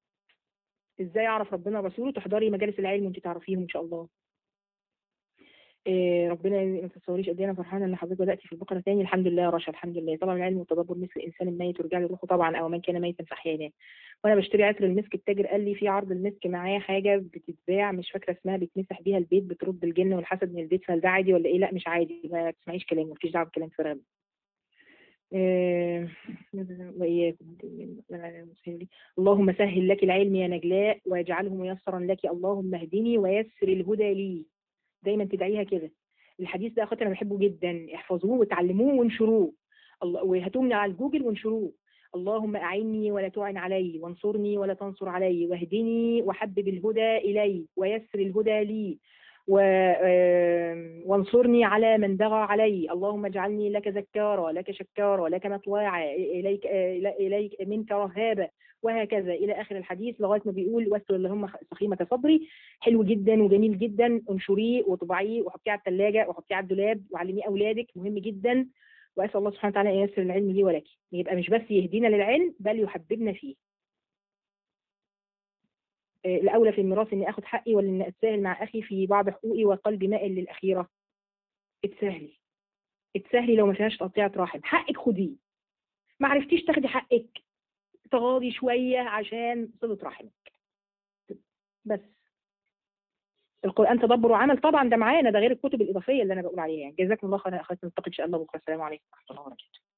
ازاي اعرف ربنا ورسوله تحضري مجالس العلم وانت تعرفيهم ان شاء الله إيه ربنا ما تتصوريش قد ايه انا فرحانه ان حضرتك بداتي في البقره تاني الحمد لله يا رشا الحمد لله طبعا العلم والتدبر مثل الانسان الميت يرجع له روحه طبعا او من كان ميتا فاحييناه وانا بشتري عطر المسك التاجر قال لي في عرض المسك معاه حاجه بتتباع مش فاكره اسمها بتمسح بيها البيت بترد الجن والحسد من البيت فهل ده عادي ولا ايه لا مش عادي ما تسمعيش كلام مالكيش دعوه بكلام فراغ إيه، وإياكم اللهم سهل لك العلم يا نجلاء واجعله ميسرا لك اللهم اهدني ويسر الهدى لي دايما تدعيها كده الحديث ده يا اخواتي انا بحبه جدا احفظوه وتعلموه وانشروه الله وهاتوه من على الجوجل وانشروه اللهم اعني ولا تعن علي وانصرني ولا تنصر علي واهدني وحبب الهدى الي ويسر الهدى لي و... آم، وانصرني على من بغى علي اللهم اجعلني لك ذكارا لك شكارا لك مطواعا اليك إلي- اليك منك رهابا وهكذا الى اخر الحديث لغايه ما بيقول واستر اللهم سخيمه صدري حلو جدا وجميل جدا انشريه وطبعيه وحطيه على الثلاجه وحطيه على الدولاب وعلميه اولادك مهم جدا واسال الله سبحانه وتعالى ان ييسر العلم لي ولك يبقى مش بس يهدينا للعلم بل يحببنا فيه آه، الاولى في الميراث اني اخد حقي ولا اني اتساهل مع اخي في بعض حقوقي وقلبي مائل للاخيره اتساهلي اتساهلي لو ما فيهاش تقطيعة رحم حقك خديه ما عرفتيش تاخدي حقك تغاضي شويه عشان صله رحمك بس القرآن تدبر وعمل طبعا ده معانا ده غير الكتب الإضافية اللي أنا بقول عليها يعني جزاكم الله خيرا يا أخواتي نلتقي إن شاء الله بكرة السلام عليكم ورحمة الله وبركاته